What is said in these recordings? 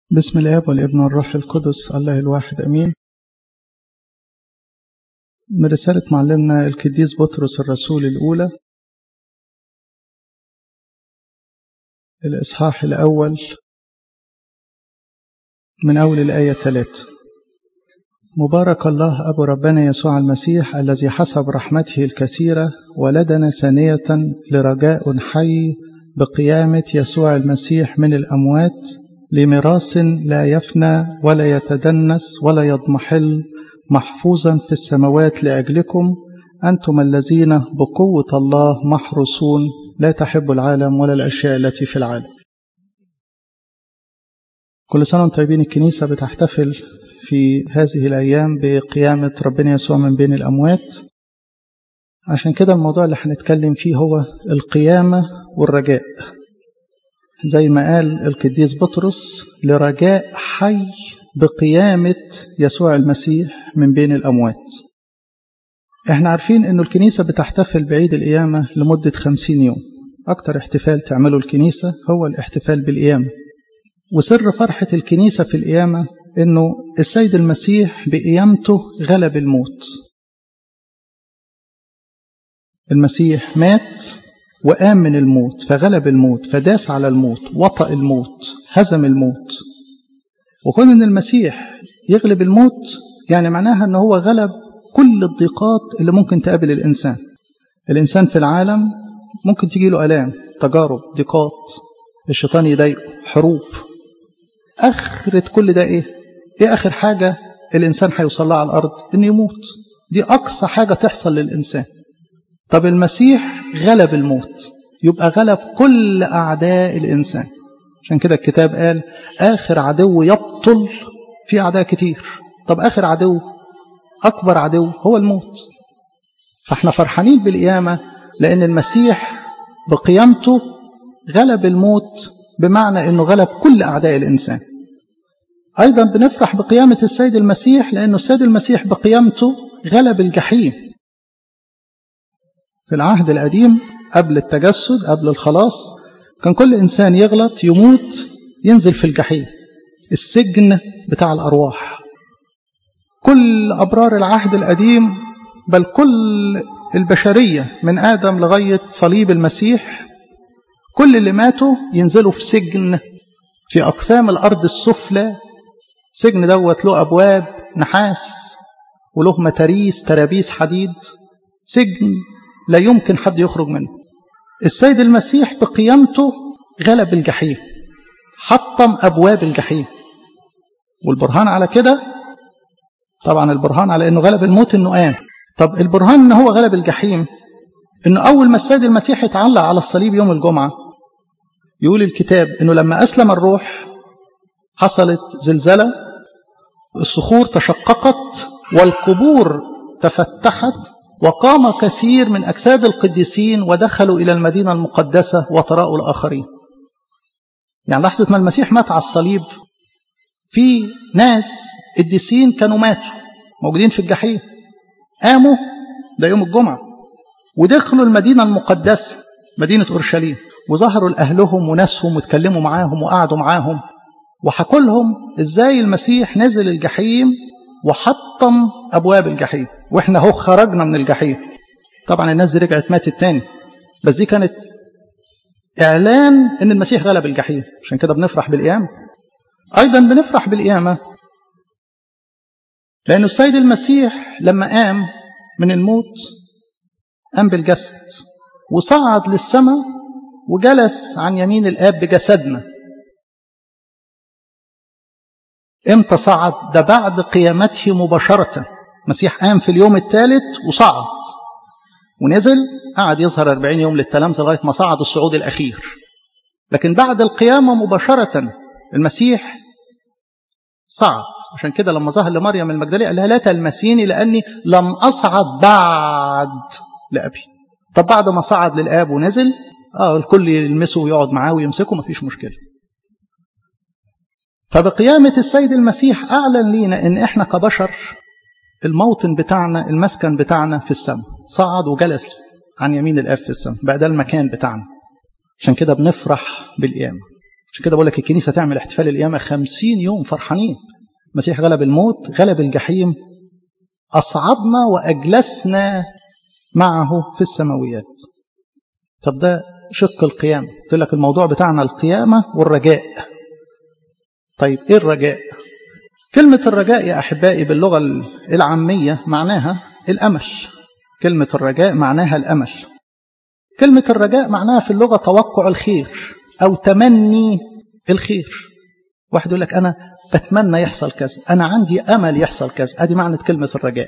بسم الاب والابن والروح القدس الله الواحد امين من رسالة معلمنا القديس بطرس الرسول الأولى الإصحاح الأول من أول الآية 3 مبارك الله أبو ربنا يسوع المسيح الذي حسب رحمته الكثيرة ولدنا ثانية لرجاء حي بقيامة يسوع المسيح من الأموات لميراث لا يفنى ولا يتدنس ولا يضمحل محفوظا في السماوات لأجلكم أنتم الذين بقوة الله محروسون لا تحب العالم ولا الأشياء التي في العالم كل سنة وانتم طيبين الكنيسة بتحتفل في هذه الأيام بقيامة ربنا يسوع من بين الأموات عشان كده الموضوع اللي هنتكلم فيه هو القيامة والرجاء زي ما قال القديس بطرس لرجاء حي بقيامة يسوع المسيح من بين الأموات احنا عارفين انه الكنيسة بتحتفل بعيد القيامة لمدة خمسين يوم أكتر احتفال تعمله الكنيسة هو الاحتفال بالقيامة وسر فرحة الكنيسة في القيامة انه السيد المسيح بقيامته غلب الموت المسيح مات وقام من الموت فغلب الموت فداس على الموت وطأ الموت هزم الموت وكون ان المسيح يغلب الموت يعني معناها ان هو غلب كل الضيقات اللي ممكن تقابل الانسان الانسان في العالم ممكن تجي له الام تجارب ضيقات الشيطان يضايقه حروب اخرة كل ده ايه ايه اخر حاجه الانسان هيوصل لها على الارض انه يموت دي اقصى حاجه تحصل للانسان طب المسيح غلب الموت يبقى غلب كل أعداء الإنسان عشان كده الكتاب قال آخر عدو يبطل في أعداء كتير طب آخر عدو أكبر عدو هو الموت فاحنا فرحانين بالقيامة لأن المسيح بقيامته غلب الموت بمعنى أنه غلب كل أعداء الإنسان أيضا بنفرح بقيامة السيد المسيح لأنه السيد المسيح بقيامته غلب الجحيم في العهد القديم قبل التجسد قبل الخلاص كان كل إنسان يغلط يموت ينزل في الجحيم السجن بتاع الأرواح كل أبرار العهد القديم بل كل البشرية من آدم لغاية صليب المسيح كل اللي ماتوا ينزلوا في سجن في أقسام الأرض السفلى سجن دوت له أبواب نحاس وله متاريس ترابيس حديد سجن لا يمكن حد يخرج منه السيد المسيح بقيامته غلب الجحيم حطم أبواب الجحيم والبرهان على كده طبعا البرهان على أنه غلب الموت أنه قام طب البرهان أنه هو غلب الجحيم أنه أول ما السيد المسيح يتعلق على الصليب يوم الجمعة يقول الكتاب أنه لما أسلم الروح حصلت زلزلة الصخور تشققت والقبور تفتحت وقام كثير من أجساد القديسين ودخلوا إلى المدينة المقدسة وطرأوا الآخرين يعني لحظة ما المسيح مات على الصليب في ناس قديسين كانوا ماتوا موجودين في الجحيم قاموا ده يوم الجمعة ودخلوا المدينة المقدسة مدينة أورشليم وظهروا لأهلهم وناسهم واتكلموا معاهم وقعدوا معاهم وحكوا لهم ازاي المسيح نزل الجحيم وحطم أبواب الجحيم وإحنا هو خرجنا من الجحيم طبعا الناس دي رجعت ماتت تاني بس دي كانت إعلان إن المسيح غلب الجحيم عشان كده بنفرح بالقيامة أيضا بنفرح بالقيامة لأن السيد المسيح لما قام من الموت قام بالجسد وصعد للسماء وجلس عن يمين الآب بجسدنا امتى صعد ده بعد قيامته مباشرة المسيح قام في اليوم الثالث وصعد ونزل قعد يظهر 40 يوم للتلامذة لغاية ما صعد الصعود الأخير لكن بعد القيامة مباشرة المسيح صعد عشان كده لما ظهر لمريم المجدلية قال لها لا تلمسيني لأني لم أصعد بعد لأبي طب بعد ما صعد للآب ونزل اه الكل يلمسه ويقعد معاه ويمسكه مفيش مشكلة فبقيامة السيد المسيح أعلن لينا إن إحنا كبشر الموطن بتاعنا المسكن بتاعنا في السماء صعد وجلس عن يمين الآب في السماء بقى ده المكان بتاعنا عشان كده بنفرح بالقيامة عشان كده بقول لك الكنيسة تعمل احتفال القيامة خمسين يوم فرحانين المسيح غلب الموت غلب الجحيم أصعدنا وأجلسنا معه في السماويات طب ده شق القيامة قلت لك الموضوع بتاعنا القيامة والرجاء طيب ايه الرجاء كلمة الرجاء يا أحبائي باللغة العامية معناها الأمل كلمة الرجاء معناها الأمل كلمة الرجاء معناها في اللغة توقع الخير أو تمني الخير واحد يقول لك أنا بتمنى يحصل كذا أنا عندي أمل يحصل كذا أدي معنى كلمة الرجاء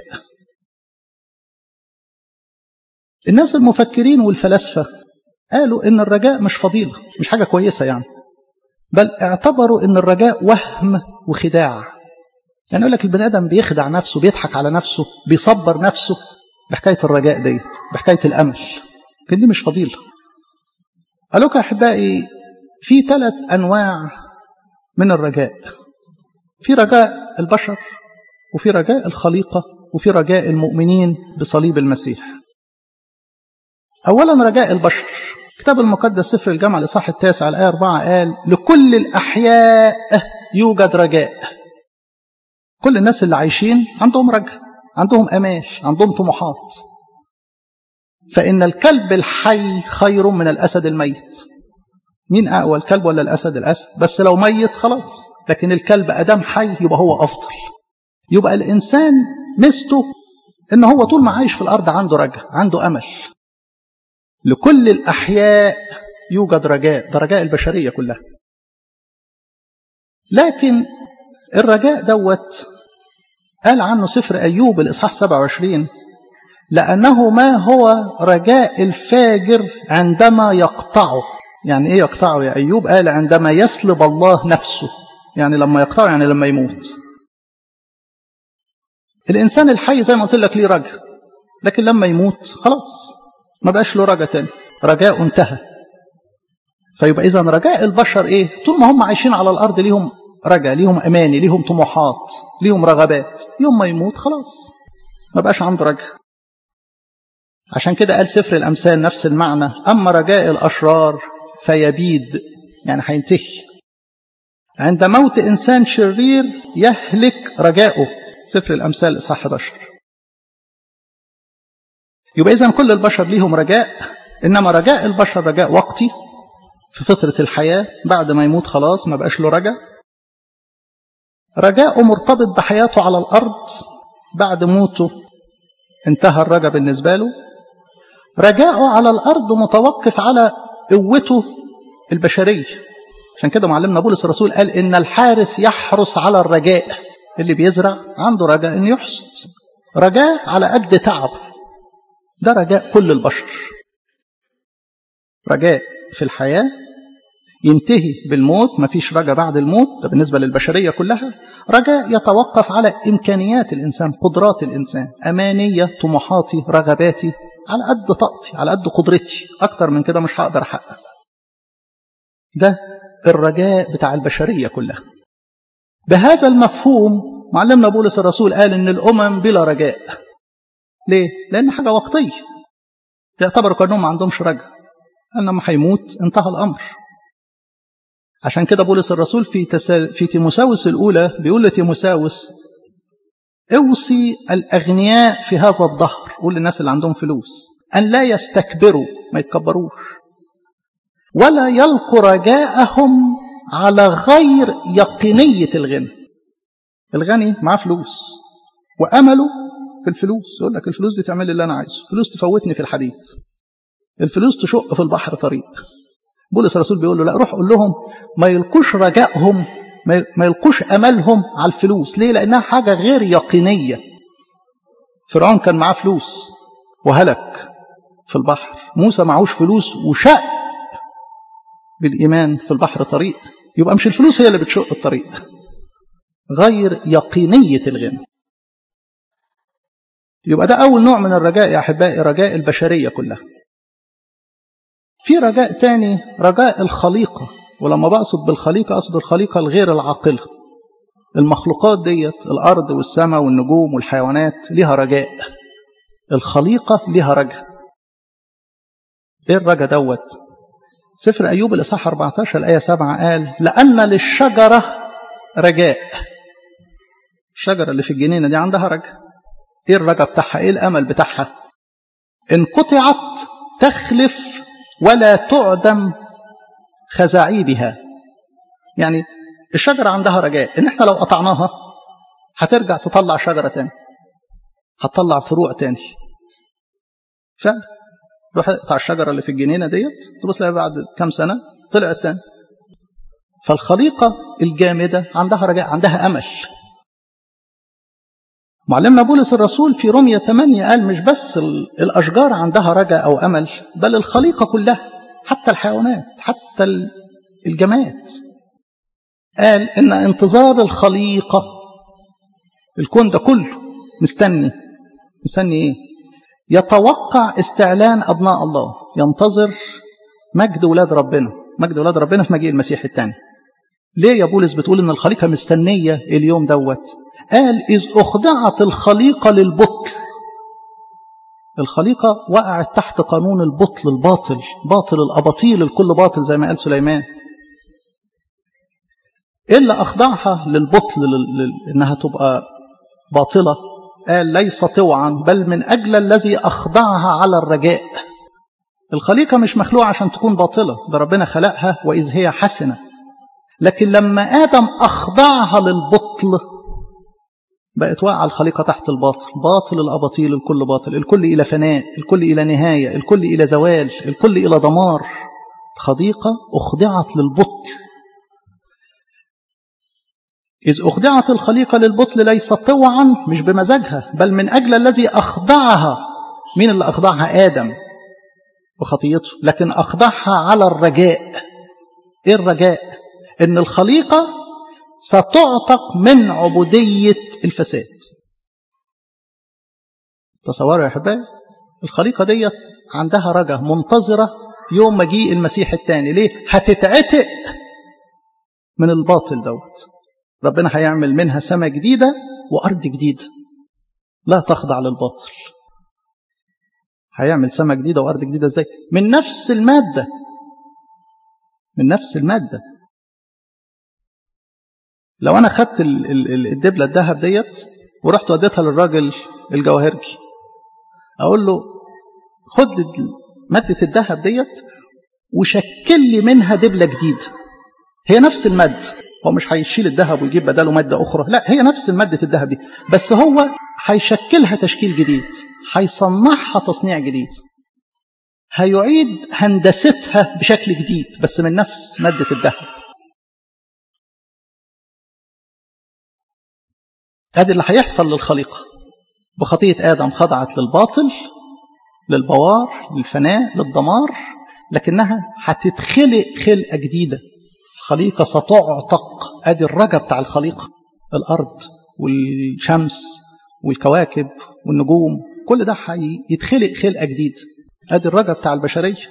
الناس المفكرين والفلاسفة قالوا إن الرجاء مش فضيلة مش حاجة كويسة يعني بل اعتبروا إن الرجاء وهم وخداع يعني يقول لك البني آدم بيخدع نفسه بيضحك على نفسه بيصبر نفسه بحكاية الرجاء ديت بحكاية الأمل لكن دي مش فضيلة قالوا لك أحبائي في ثلاث أنواع من الرجاء في رجاء البشر وفي رجاء الخليقة وفي رجاء المؤمنين بصليب المسيح أولا رجاء البشر كتاب المقدس سفر الجامعة الإصحاح التاسع الآية 4 قال لكل الأحياء يوجد رجاء كل الناس اللي عايشين عندهم رجاء عندهم أمال عندهم طموحات فإن الكلب الحي خير من الأسد الميت مين أقوى الكلب ولا الأسد الأسد بس لو ميت خلاص لكن الكلب أدام حي يبقى هو أفضل يبقى الإنسان مستو إن هو طول ما عايش في الأرض عنده رجاء عنده أمل لكل الأحياء يوجد رجاء ده رجاء البشرية كلها لكن الرجاء دوت قال عنه سفر أيوب الإصحاح 27 لأنه ما هو رجاء الفاجر عندما يقطعه يعني إيه يقطعه يا أيوب قال عندما يسلب الله نفسه يعني لما يقطعه يعني لما يموت الإنسان الحي زي ما قلت لك ليه رجاء لكن لما يموت خلاص ما بقاش له رجاء تاني رجاء انتهى فيبقى إذا رجاء البشر إيه طول ما هم عايشين على الأرض ليهم رجاء ليهم أماني ليهم طموحات ليهم رغبات يوم ما يموت خلاص ما بقاش عنده رجاء عشان كده قال سفر الأمثال نفس المعنى أما رجاء الأشرار فيبيد يعني هينتهي عند موت إنسان شرير يهلك رجاؤه سفر الأمثال إصحاح 11 يبقى إذا كل البشر ليهم رجاء إنما رجاء البشر رجاء وقتي في فترة الحياة بعد ما يموت خلاص ما بقاش له رجاء رجاؤه مرتبط بحياته على الأرض بعد موته انتهى الرجاء بالنسبة له رجاؤه على الأرض متوقف على قوته البشرية عشان كده معلمنا بولس الرسول قال إن الحارس يحرس على الرجاء اللي بيزرع عنده رجاء إنه يحصد رجاء على قد تعبه ده رجاء كل البشر رجاء في الحياة ينتهي بالموت مفيش رجاء بعد الموت ده بالنسبة للبشرية كلها رجاء يتوقف على إمكانيات الإنسان قدرات الإنسان أمانية طموحاتي رغباتي على قد طاقتي على قد قدرتي أكتر من كده مش هقدر أحقق ده الرجاء بتاع البشرية كلها بهذا المفهوم معلمنا بولس الرسول قال إن الأمم بلا رجاء ليه؟ لأن حاجة وقتية يعتبروا كأنهم ما عندهمش رجاء لما هيموت انتهى الأمر عشان كده بولس الرسول في تسا... في تيموساوس الأولى بيقول لتيموساوس اوصي الأغنياء في هذا الظهر قول للناس اللي عندهم فلوس أن لا يستكبروا ما يتكبروش ولا يلقوا رجاءهم على غير يقينية الغنى الغني معاه فلوس وأمله في الفلوس يقول لك الفلوس دي تعمل اللي أنا عايزه فلوس تفوتني في الحديد الفلوس تشق في البحر طريق بولس الرسول بيقول له لا روح قول لهم ما يلقوش رجائهم ما يلقوش املهم على الفلوس ليه لانها حاجه غير يقينيه فرعون كان معاه فلوس وهلك في البحر موسى معهوش فلوس وشق بالايمان في البحر طريق يبقى مش الفلوس هي اللي بتشق الطريق غير يقينيه الغنى يبقى ده اول نوع من الرجاء يا احبائي رجاء البشريه كلها في رجاء تاني رجاء الخليقة ولما بقصد بالخليقة أقصد الخليقة الغير العاقلة المخلوقات ديت الأرض والسماء والنجوم والحيوانات لها رجاء الخليقة لها رجاء إيه الرجاء دوت سفر أيوب الإصحاح 14 الآية 7 قال لأن للشجرة رجاء الشجرة اللي في الجنينة دي عندها رجاء إيه الرجاء بتاعها إيه الأمل بتاعها إن قطعت تخلف ولا تعدم خزاعيبها يعني الشجرة عندها رجاء إن إحنا لو قطعناها هترجع تطلع شجرة تاني هتطلع فروع تاني فعلا روح اقطع الشجرة اللي في الجنينة ديت تبص لها بعد كام سنة طلعت تاني فالخليقة الجامدة عندها رجاء عندها أمل معلمنا بولس الرسول في رمية 8 قال مش بس الأشجار عندها رجاء أو أمل بل الخليقة كلها حتى الحيوانات حتى الجماد قال إن انتظار الخليقة الكون ده كله مستني مستني إيه يتوقع استعلان أبناء الله ينتظر مجد ولاد ربنا مجد ولاد ربنا في مجيء المسيح الثاني ليه يا بولس بتقول ان الخليقة مستنية اليوم دوت قال إذ أخضعت الخليقة للبطل الخليقة وقعت تحت قانون البطل الباطل باطل الأباطيل الكل باطل زي ما قال سليمان إلا أخضعها للبطل إنها تبقى باطلة قال ليس طوعا بل من أجل الذي أخضعها على الرجاء الخليقة مش مخلوقة عشان تكون باطلة ده ربنا خلقها وإذ هي حسنة لكن لما آدم أخضعها للبطل بقت واقعة الخليقة تحت الباطل باطل الأباطيل الكل باطل الكل إلى فناء الكل إلى نهاية الكل إلى زوال الكل إلى دمار خليقة أخضعت للبطل إذ أخضعت الخليقة للبطل ليس طوعا مش بمزاجها بل من أجل الذي أخضعها مين اللي أخضعها آدم وخطيته لكن أخضعها على الرجاء إيه الرجاء إن الخليقة ستعتق من عبودية الفساد تصوروا يا أحبائي الخليقة ديت عندها رجاء منتظرة يوم مجيء المسيح الثاني ليه هتتعتق من الباطل دوت ربنا هيعمل منها سماء جديدة وأرض جديدة لا تخضع للباطل هيعمل سماء جديدة وأرض جديدة ازاي من نفس المادة من نفس المادة لو أنا خدت الدبلة الذهب ديت ورحت وديتها للراجل الجواهرجي أقول له خد مادة الذهب ديت وشكل لي منها دبلة جديدة هي نفس المادة هو مش هيشيل الذهب ويجيب بداله مادة أخرى لا هي نفس مادة الذهب دي بس هو هيشكلها تشكيل جديد هيصنعها تصنيع جديد هيعيد هندستها بشكل جديد بس من نفس مادة الذهب ادي اللي هيحصل للخليقة بخطية آدم خضعت للباطل للبوار للفناء للدمار لكنها هتتخلق خلقة جديدة الخليقة ستعتق ادي الرجا بتاع الخليقة الأرض والشمس والكواكب والنجوم كل ده هيتخلق خلقة جديدة ادي الرجا بتاع البشرية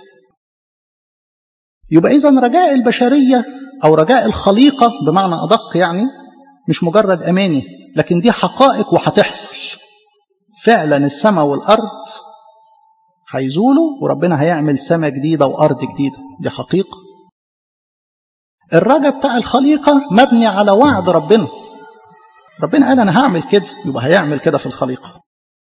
يبقى إذا رجاء البشرية أو رجاء الخليقة بمعنى أدق يعني مش مجرد أماني لكن دي حقائق وهتحصل فعلا السماء والأرض هيزولوا وربنا هيعمل سماء جديدة وأرض جديدة دي حقيقة الرجاء بتاع الخليقة مبني على وعد ربنا ربنا قال أنا هعمل كده يبقى هيعمل كده في الخليقة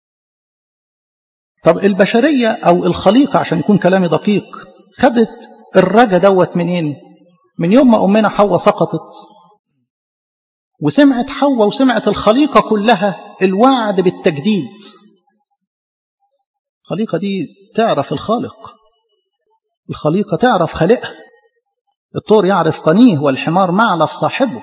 طب البشرية أو الخليقة عشان يكون كلامي دقيق خدت الرجا دوت منين من يوم ما أمنا حواء سقطت وسمعت حواء وسمعت الخليقة كلها الوعد بالتجديد الخليقة دي تعرف الخالق الخليقة تعرف خالقها الطور يعرف قنيه والحمار معلف صاحبه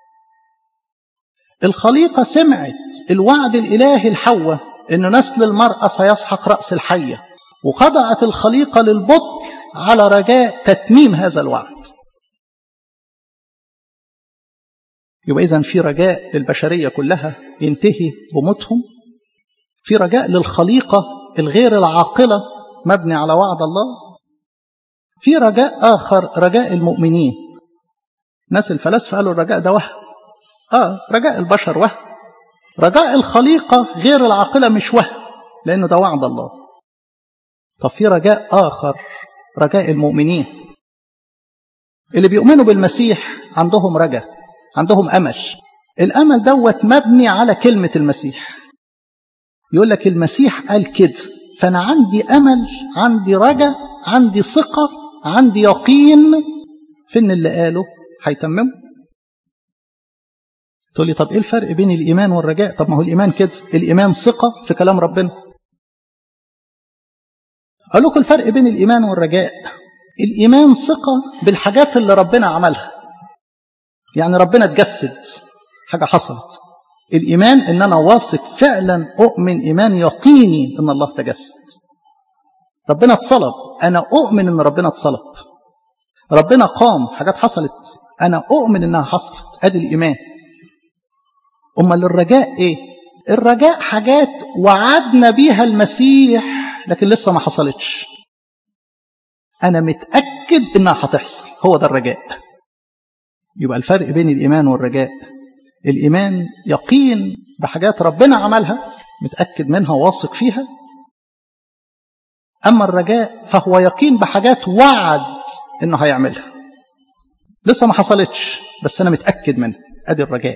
الخليقة سمعت الوعد الإلهي الحواء أن نسل المرأة سيسحق رأس الحية وخضعت الخليقة للبطل على رجاء تتميم هذا الوعد يبقى إذن في رجاء للبشرية كلها ينتهي بموتهم في رجاء للخليقة الغير العاقلة مبني على وعد الله في رجاء آخر رجاء المؤمنين ناس الفلاسفة قالوا الرجاء ده وهم آه رجاء البشر وهم رجاء الخليقة غير العاقلة مش وهم لأنه ده وعد الله طب في رجاء آخر رجاء المؤمنين اللي بيؤمنوا بالمسيح عندهم رجا عندهم أمل الأمل دوت مبني على كلمة المسيح يقول لك المسيح قال كده فأنا عندي أمل عندي رجا عندي ثقة عندي يقين في إن اللي قاله هيتممه تقول لي طب إيه الفرق بين الإيمان والرجاء طب ما هو الإيمان كده الإيمان ثقة في كلام ربنا أقول لكم الفرق بين الإيمان والرجاء الإيمان ثقة بالحاجات اللي ربنا عملها يعني ربنا تجسد حاجة حصلت الإيمان إن أنا واثق فعلا أؤمن إيمان يقيني إن الله تجسد ربنا اتصلب أنا أؤمن إن ربنا اتصلب ربنا قام حاجات حصلت أنا أؤمن إنها حصلت أدي الإيمان أمال الرجاء إيه الرجاء حاجات وعدنا بيها المسيح لكن لسه ما حصلتش أنا متأكد إنها هتحصل هو ده الرجاء يبقى الفرق بين الإيمان والرجاء الإيمان يقين بحاجات ربنا عملها متأكد منها واثق فيها أما الرجاء فهو يقين بحاجات وعد إنه هيعملها لسه ما حصلتش بس أنا متأكد منها أدي الرجاء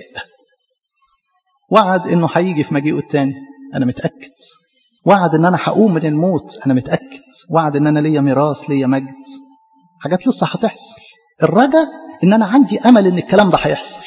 وعد إنه هيجي في مجيئه التاني أنا متأكد وعد إن أنا هقوم من الموت أنا متأكد وعد إن أنا ليا ميراث ليا مجد حاجات لسه هتحصل الرجاء إن أنا عندي أمل إن الكلام ده هيحصل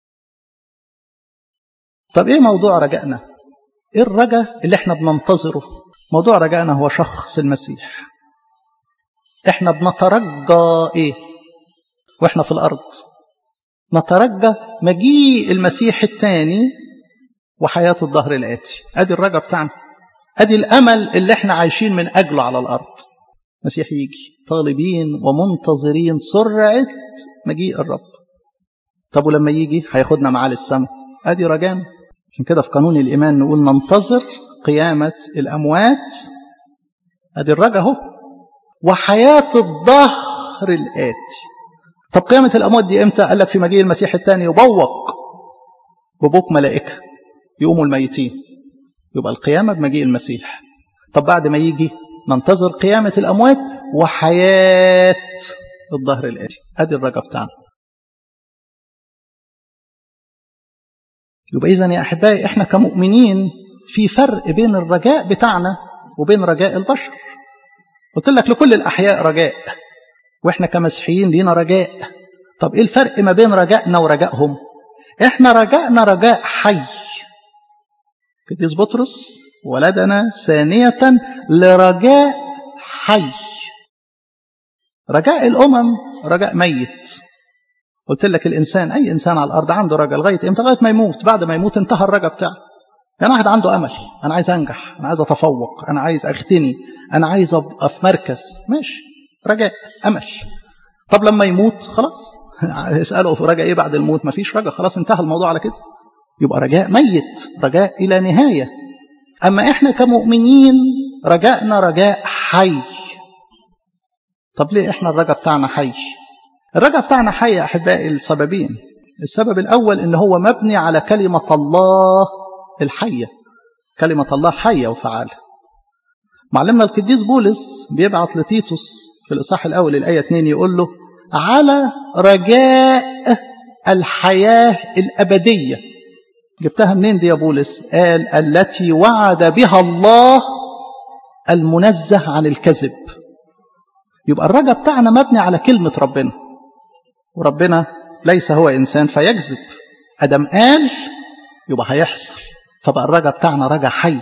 طب إيه موضوع رجائنا إيه الرجاء اللي إحنا بننتظره موضوع رجائنا هو شخص المسيح إحنا بنترجى إيه وإحنا في الأرض نترجى مجيء المسيح الثاني وحياة الظهر الآتي أدي الرجاء بتاعنا أدي الأمل اللي إحنا عايشين من أجله على الأرض مسيح يجي طالبين ومنتظرين سرعة مجيء الرب طب ولما يجي هياخدنا معاه للسماء أدي رجانا عشان كده في قانون الإيمان نقول ننتظر قيامة الأموات أدي الرجا اهو وحياة الظهر الآتي طب قيامة الأموات دي إمتى؟ قال لك في مجيء المسيح الثاني يبوق ببوق ملائكة يقوموا الميتين يبقى القيامة بمجيء المسيح طب بعد ما يجي ننتظر قيامة الأموات وحياة الظهر الآتي أدي الرجا بتاعنا يبقى إذا يا أحبائي إحنا كمؤمنين في فرق بين الرجاء بتاعنا وبين رجاء البشر قلت لك لكل الأحياء رجاء وإحنا كمسيحيين لينا رجاء طب إيه الفرق ما بين رجائنا ورجائهم إحنا رجائنا رجاء حي قديس بطرس ولدنا ثانية لرجاء حي رجاء الأمم رجاء ميت قلت لك الإنسان أي إنسان على الأرض عنده رجاء لغاية إمتى لغاية ما يموت بعد ما يموت انتهى الرجاء بتاعه يعني واحد عنده أمل أنا عايز أنجح أنا عايز أتفوق أنا عايز أغتني أنا عايز أبقى في مركز ماشي رجاء أمل طب لما يموت خلاص اسأله في رجاء إيه بعد الموت مفيش رجاء خلاص انتهى الموضوع على كده يبقى رجاء ميت رجاء إلى نهاية أما إحنا كمؤمنين رجائنا رجاء حي طب ليه إحنا الرجاء بتاعنا حي الرجاء بتاعنا حي يا أحبائي السببين السبب الأول إن هو مبني على كلمة الله الحية كلمة الله حية وفعالة معلمنا القديس بولس بيبعت لتيتوس في الإصحاح الأول الآية 2 يقول له على رجاء الحياة الأبدية جبتها منين دي يا بولس قال التي وعد بها الله المنزه عن الكذب يبقى الرجاء بتاعنا مبني على كلمة ربنا وربنا ليس هو إنسان فيكذب أدم قال يبقى هيحصل فبقى الرجاء بتاعنا رجاء حي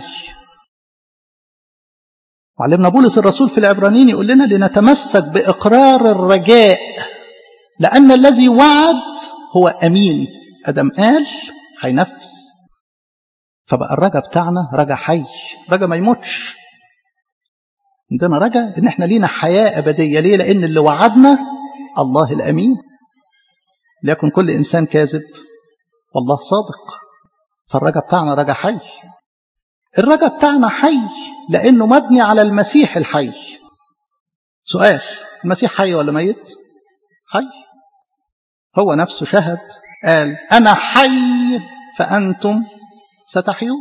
وعلمنا بولس الرسول في العبرانيين يقول لنا لنتمسك بإقرار الرجاء لأن الذي وعد هو أمين أدم قال هينفذ فبقى الرجاء بتاعنا رجاء حي رجاء ما يموتش عندنا رجاء ان احنا لينا حياة أبدية ليه لأن اللي وعدنا الله الأمين ليكن كل إنسان كاذب والله صادق فالرجاء بتاعنا رجاء حي الرجاء بتاعنا حي لأنه مبني على المسيح الحي سؤال المسيح حي ولا ميت حي هو نفسه شهد قال أنا حي فأنتم ستحيون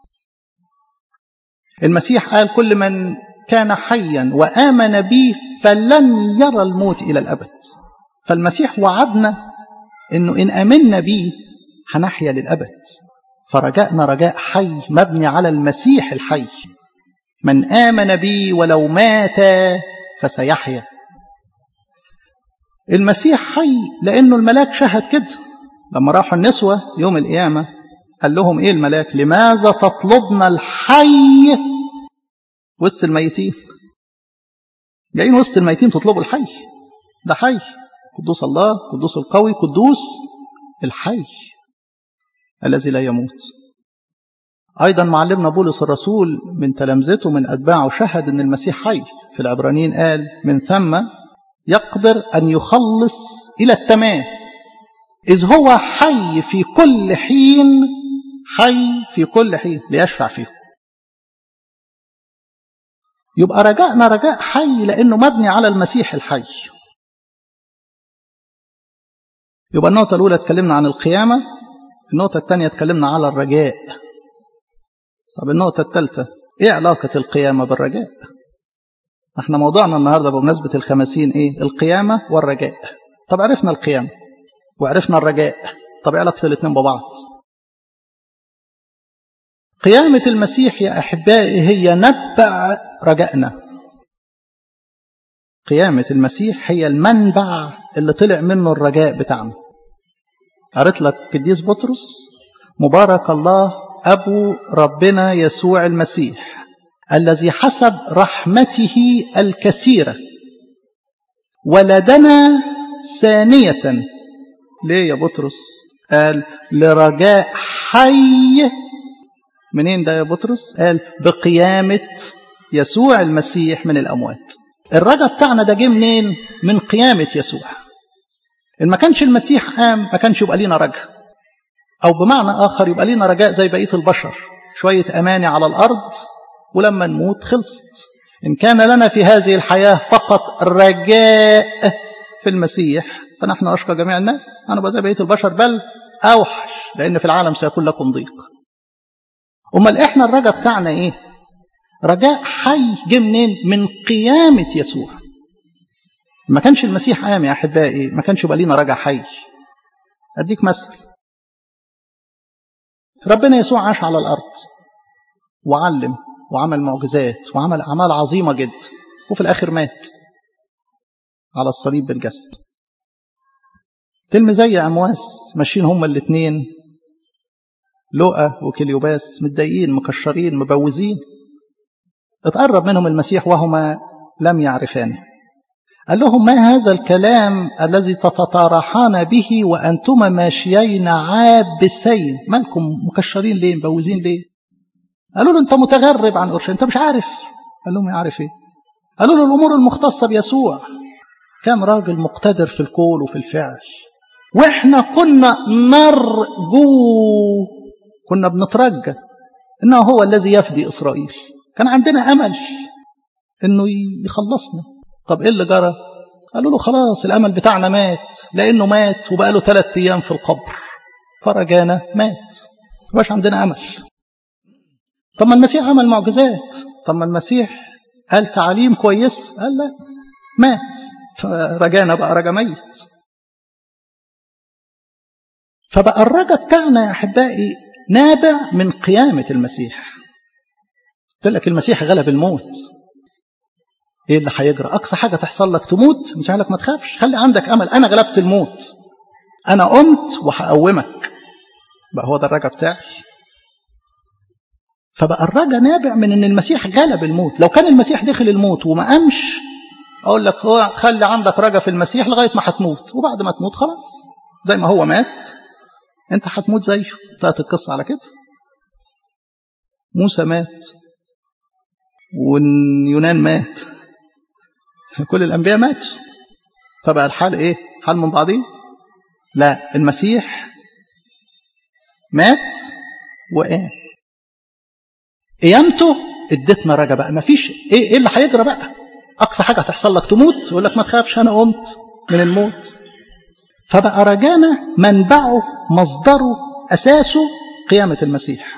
المسيح قال كل من كان حيا وآمن بي فلن يرى الموت إلى الأبد فالمسيح وعدنا انه ان امنا بيه هنحيا للابد فرجائنا رجاء حي مبني على المسيح الحي من امن بي ولو مات فسيحيا المسيح حي لانه الملاك شهد كده لما راحوا النسوه يوم القيامه قال لهم ايه الملاك لماذا تطلبن الحي وسط الميتين جايين وسط الميتين تطلبوا الحي ده حي قدوس الله قدوس القوي قدوس الحي الذي لا يموت أيضا معلمنا بولس الرسول من تلامذته من أتباعه شهد أن المسيح حي في العبرانيين قال من ثم يقدر أن يخلص إلى التمام إذ هو حي في كل حين حي في كل حين ليشفع فيه يبقى رجائنا رجاء حي لأنه مبني على المسيح الحي يبقى النقطة الأولى اتكلمنا عن القيامة النقطة الثانية اتكلمنا على الرجاء طب النقطة الثالثة ايه علاقة القيامة بالرجاء احنا موضوعنا النهاردة بمناسبة الخمسين ايه القيامة والرجاء طب عرفنا القيامة وعرفنا الرجاء طب ايه علاقة الاثنين ببعض قيامة المسيح يا أحبائي هي نبع رجائنا قيامة المسيح هي المنبع اللي طلع منه الرجاء بتاعنا قريت لك قديس بطرس مبارك الله أبو ربنا يسوع المسيح الذي حسب رحمته الكثيرة ولدنا ثانية ليه يا بطرس قال لرجاء حي منين ده يا بطرس قال بقيامة يسوع المسيح من الأموات الرجاء بتاعنا ده جه منين من قيامة يسوع إن ما كانش المسيح قام ما كانش يبقى لينا رجاء أو بمعنى آخر يبقى لينا رجاء زي بقية البشر شوية أماني على الأرض ولما نموت خلصت إن كان لنا في هذه الحياة فقط رجاء في المسيح فنحن أشقى جميع الناس أنا بقى زي بقية البشر بل أوحش لأن في العالم سيكون لكم ضيق أمال إحنا الرجاء بتاعنا إيه رجاء حي جه منين من قيامة يسوع ما كانش المسيح قام يا أحبائي ما كانش يبقى لينا رجاء حي أديك مثل ربنا يسوع عاش على الأرض وعلم وعمل معجزات وعمل أعمال عظيمة جدا وفي الآخر مات على الصليب بالجسد تلميذي عمواس ماشيين هما الاثنين لؤى وكليوباس متضايقين مكشرين مبوزين اتقرب منهم المسيح وهما لم يعرفانه قال لهم ما هذا الكلام الذي تتطارحان به وأنتما ماشيين عابسين مالكم مكشرين ليه مبوزين ليه قالوا له أنت متغرب عن أورشليم أنت مش عارف قال لهم يعرف إيه قالوا له الأمور المختصة بيسوع كان راجل مقتدر في القول وفي الفعل وإحنا كنا نرجو كنا بنترجى إنه هو الذي يفدي إسرائيل كان عندنا أمل إنه يخلصنا طب إيه اللي جرى قالوا له خلاص الأمل بتاعنا مات لأنه مات وبقى له ثلاث أيام في القبر فرجانا مات مبقاش عندنا أمل طب ما المسيح عمل معجزات طب ما المسيح قال تعاليم كويس قال لا مات فرجانا بقى رجا ميت فبقى الرجا بتاعنا يا أحبائي نابع من قيامة المسيح قلت لك المسيح غلب الموت ايه اللي هيجرى اقصى حاجه تحصل لك تموت مش لك ما تخافش خلي عندك امل انا غلبت الموت انا قمت وهقومك بقى هو ده الرجا بتاعي فبقى الرجا نابع من ان المسيح غلب الموت لو كان المسيح دخل الموت وما قامش اقول لك هو خلي عندك رجا في المسيح لغايه ما هتموت وبعد ما تموت خلاص زي ما هو مات انت هتموت زيه انتهت القصه على كده موسى مات واليونان مات كل الأنبياء ماتوا فبقى الحال إيه حال من بعضيه لا المسيح مات وقام قيامته ادتنا رجا بقى مفيش ايه ايه اللي هيجرى بقى اقصى حاجه هتحصل لك تموت يقول لك ما تخافش انا قمت من الموت فبقى رجانا منبعه مصدره اساسه قيامه المسيح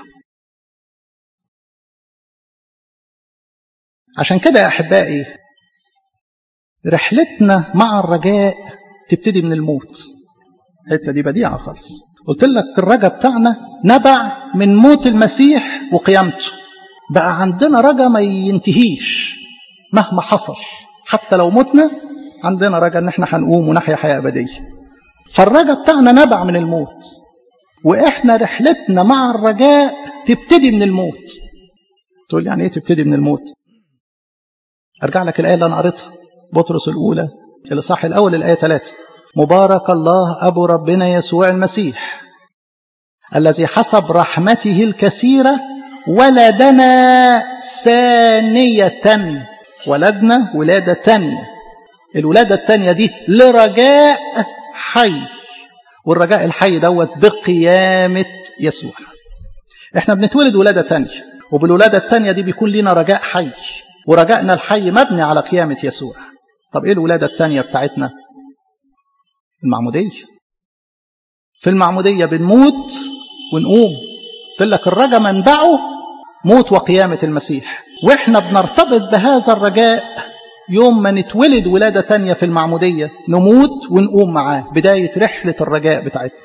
عشان كده يا احبائي رحلتنا مع الرجاء تبتدي من الموت الحته دي بديعه خالص قلت لك الرجا بتاعنا نبع من موت المسيح وقيامته بقى عندنا رجا ما ينتهيش مهما حصل حتى لو متنا عندنا رجا ان احنا هنقوم ونحيا حياه ابديه فالرجا بتاعنا نبع من الموت واحنا رحلتنا مع الرجاء تبتدي من الموت تقول يعني ايه تبتدي من الموت ارجع لك الايه اللي انا قريتها بطرس الاولى الاصحاح الاول الايه 3 مبارك الله ابو ربنا يسوع المسيح الذي حسب رحمته الكثيره ولدنا ثانيه ولدنا ولاده ثانيه الولاده الثانيه دي لرجاء حي والرجاء الحي دوت بقيامه يسوع احنا بنتولد ولاده ثانيه وبالولاده الثانيه دي بيكون لنا رجاء حي ورجائنا الحي مبني على قيامه يسوع طب ايه الولاده الثانيه بتاعتنا المعموديه في المعموديه بنموت ونقوم قلت لك الرجاء منبعه موت وقيامه المسيح واحنا بنرتبط بهذا الرجاء يوم ما نتولد ولادة تانية في المعمودية نموت ونقوم معاه بداية رحلة الرجاء بتاعتنا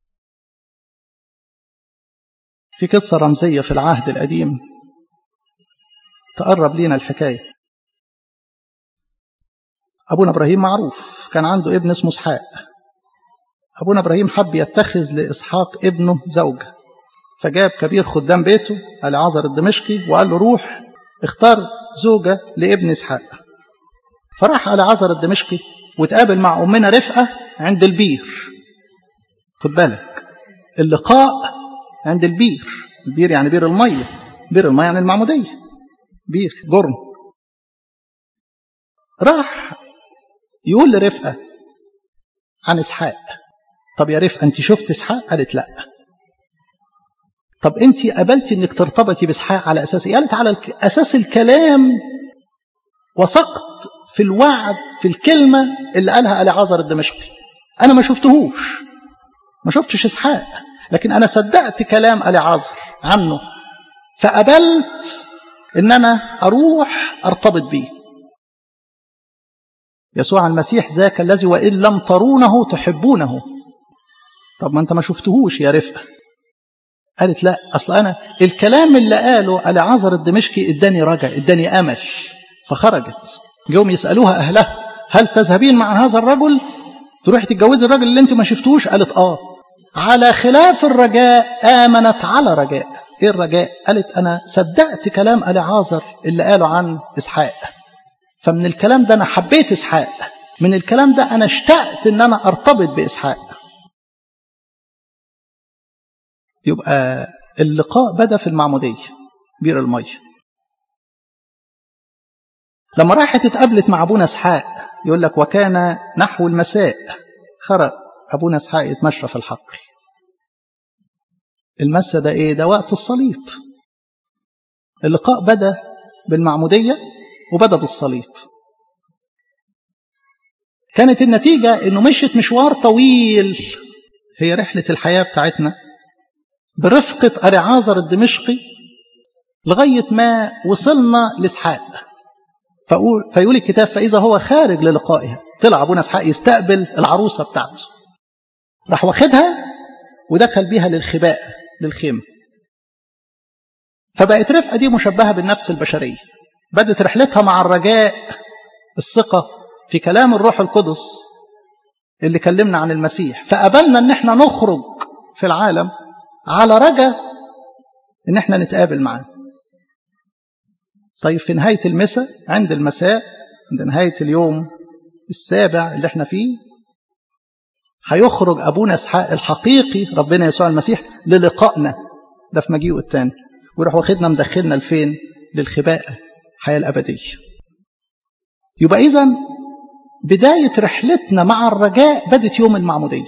في قصة رمزية في العهد القديم تقرب لينا الحكاية أبونا إبراهيم معروف كان عنده ابن اسمه اسحاق أبونا إبراهيم حب يتخذ لإسحاق ابنه زوجة فجاب كبير خدام بيته العازر الدمشقي وقال له روح اختار زوجة لابن إسحاق فراح على عزر الدمشقي وتقابل مع أمنا رفقة عند البير خد بالك اللقاء عند البير البير يعني بير المية بير المية يعني المعمودية بير جرم راح يقول لرفقة عن إسحاق طب يا رفقة أنت شفت إسحاق قالت لا طب أنت قبلتي أنك ترتبطي بإسحاق على أساس إيه قالت على أساس الكلام وثقت في الوعد في الكلمة اللي قالها العازر الدمشقي أنا ما شفتهوش ما شفتش إسحاق لكن أنا صدقت كلام العازر عنه فقبلت إن أنا أروح أرتبط بيه يسوع المسيح ذاك الذي وإن لم ترونه تحبونه طب ما أنت ما شفتهوش يا رفقة قالت لا أصل أنا الكلام اللي قاله العازر الدمشقي اداني رجع اداني أمل فخرجت جم يسألوها أهلها هل تذهبين مع هذا الرجل تروحي تتجوزي الراجل اللي انت ما شفتوش قالت آه على خلاف الرجاء آمنت على رجاء ايه الرجاء قالت أنا صدقت كلام ألعازر اللي قاله عن إسحاق فمن الكلام ده أنا حبيت إسحاق من الكلام ده أنا اشتقت إن أنا أرتبط بإسحاق يبقى اللقاء بدأ في المعمودية بير المية لما راحت اتقابلت مع ابونا اسحاق يقول لك وكان نحو المساء خرج ابونا اسحاق يتمشى في الحقل المسا ده ايه ده وقت الصليب اللقاء بدا بالمعموديه وبدا بالصليب كانت النتيجه انه مشيت مشوار طويل هي رحله الحياه بتاعتنا برفقه العازر الدمشقي لغايه ما وصلنا لاسحاق فأقول فيقول الكتاب فإذا هو خارج للقائها طلع أبونا اسحاق يستقبل العروسة بتاعته راح واخدها ودخل بيها للخباء للخيمة فبقت رفقة دي مشبهة بالنفس البشرية بدت رحلتها مع الرجاء الثقة في كلام الروح القدس اللي كلمنا عن المسيح فقبلنا ان احنا نخرج في العالم على رجا ان احنا نتقابل معاه طيب في نهاية المساء عند المساء عند نهاية اليوم السابع اللي احنا فيه هيخرج أبونا إسحاق الحقيقي ربنا يسوع المسيح للقائنا ده في مجيئه الثاني ويروح واخدنا مدخلنا لفين للخباء الحياة الأبدية يبقى إذا بداية رحلتنا مع الرجاء بدت يوم المعمودية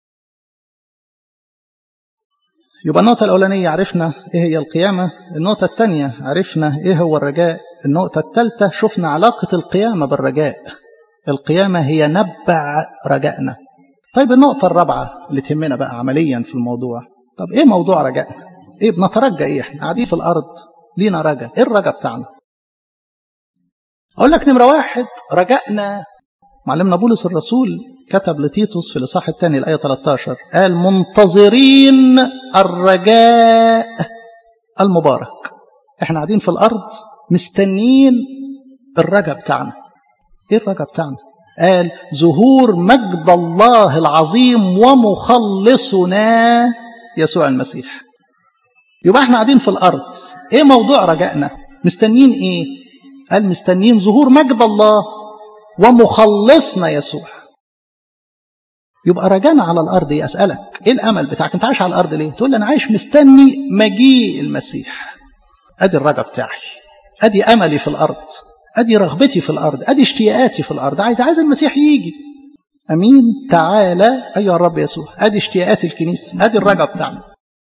يبقى النقطة الأولانية عرفنا إيه هي القيامة النقطة الثانية عرفنا إيه هو الرجاء النقطة الثالثة شفنا علاقة القيامة بالرجاء القيامة هي نبع رجائنا طيب النقطة الرابعة اللي تهمنا بقى عمليا في الموضوع طب إيه موضوع رجائنا إيه بنترجى إيه إحنا قاعدين في الأرض لينا رجاء إيه الرجاء بتاعنا أقول لك نمرة واحد رجائنا معلمنا بولس الرسول كتب لتيتوس في الإصحاح الثاني الآية 13 قال منتظرين الرجاء المبارك احنا قاعدين في الأرض مستنيين الرجاء بتاعنا ايه الرجاء بتاعنا قال ظهور مجد الله العظيم ومخلصنا يسوع المسيح يبقى احنا قاعدين في الأرض ايه موضوع رجائنا مستنيين ايه قال مستنيين ظهور مجد الله ومخلصنا يسوع يبقى رجانا على الارض ايه اسالك ايه الامل بتاعك انت عايش على الارض ليه تقول لي انا عايش مستني مجيء المسيح ادي الرجا بتاعي ادي املي في الارض ادي رغبتي في الارض ادي اشتياقاتي في الارض عايز عايز المسيح يجي امين تعالى ايها الرب يسوع ادي اشتياقات الكنيسه ادي الرجا بتاعنا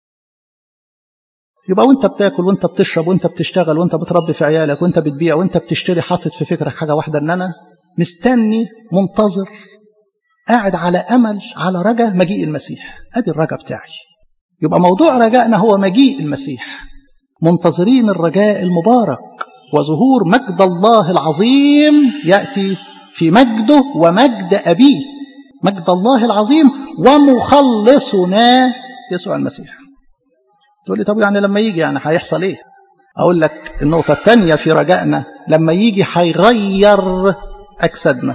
يبقى وانت بتاكل وانت بتشرب وانت بتشتغل وانت بتربي في عيالك وانت بتبيع وانت بتشتري حاطط في فكرك حاجه واحده ان انا مستني منتظر قاعد على امل على رجاء مجيء المسيح ادي الرجاء بتاعي يبقى موضوع رجائنا هو مجيء المسيح منتظرين الرجاء المبارك وظهور مجد الله العظيم ياتي في مجده ومجد ابيه مجد الله العظيم ومخلصنا يسوع المسيح تقول لي طب يعني لما يجي يعني هيحصل ايه اقول لك النقطه الثانيه في رجائنا لما يجي هيغير اجسادنا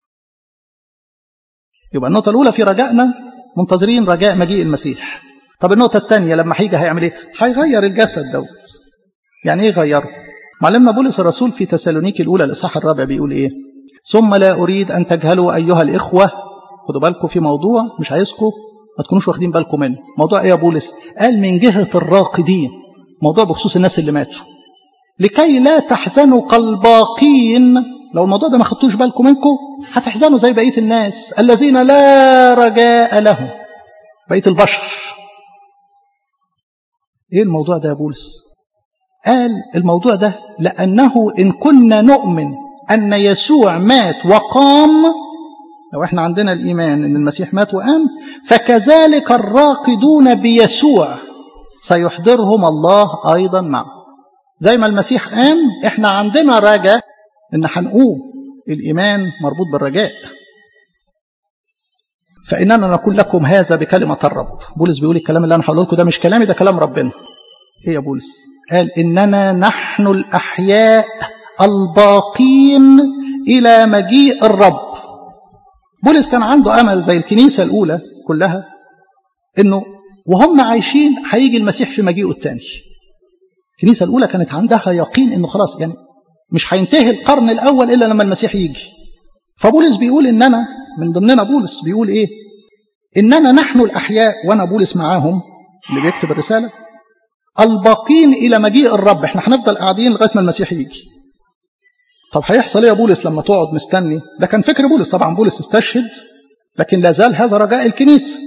يبقى النقطه الاولى في رجائنا منتظرين رجاء مجيء المسيح طب النقطه الثانيه لما هيجي هيعمل ايه هيغير الجسد دوت يعني ايه غيره معلمنا بولس الرسول في تسالونيكي الاولى الاصحاح الرابع بيقول ايه ثم لا اريد ان تجهلوا ايها الاخوه خدوا بالكم في موضوع مش عايزكم ما تكونوش واخدين بالكم منه موضوع ايه يا بولس قال من جهة الراقدين موضوع بخصوص الناس اللي ماتوا لكي لا تحزنوا كالباقين لو الموضوع ده ما خدتوش بالكم منكم هتحزنوا زي بقية الناس الذين لا رجاء لهم بقية البشر ايه الموضوع ده يا بولس قال الموضوع ده لأنه إن كنا نؤمن أن يسوع مات وقام لو احنا عندنا الإيمان أن المسيح مات وقام فكذلك الراقدون بيسوع سيحضرهم الله أيضا معه زي ما المسيح قام احنا عندنا رجاء ان هنقوم الإيمان مربوط بالرجاء فإننا نقول لكم هذا بكلمة الرب بولس بيقول الكلام اللي أنا هقول لكم ده مش كلامي ده كلام ربنا إيه يا بولس قال إننا نحن الأحياء الباقين إلى مجيء الرب بولس كان عنده امل زي الكنيسه الاولى كلها انه وهم عايشين هيجي المسيح في مجيئه الثاني الكنيسه الاولى كانت عندها يقين انه خلاص يعني مش هينتهي القرن الاول الا لما المسيح يجي فبولس بيقول ان انا من ضمننا بولس بيقول ايه اننا نحن الاحياء وانا بولس معاهم اللي بيكتب الرساله الباقين الى مجيء الرب احنا هنفضل قاعدين لغايه ما المسيح يجي طب هيحصل ايه يا بولس لما تقعد مستني ده كان فكر بولس طبعا بولس استشهد لكن لا زال هذا رجاء الكنيسه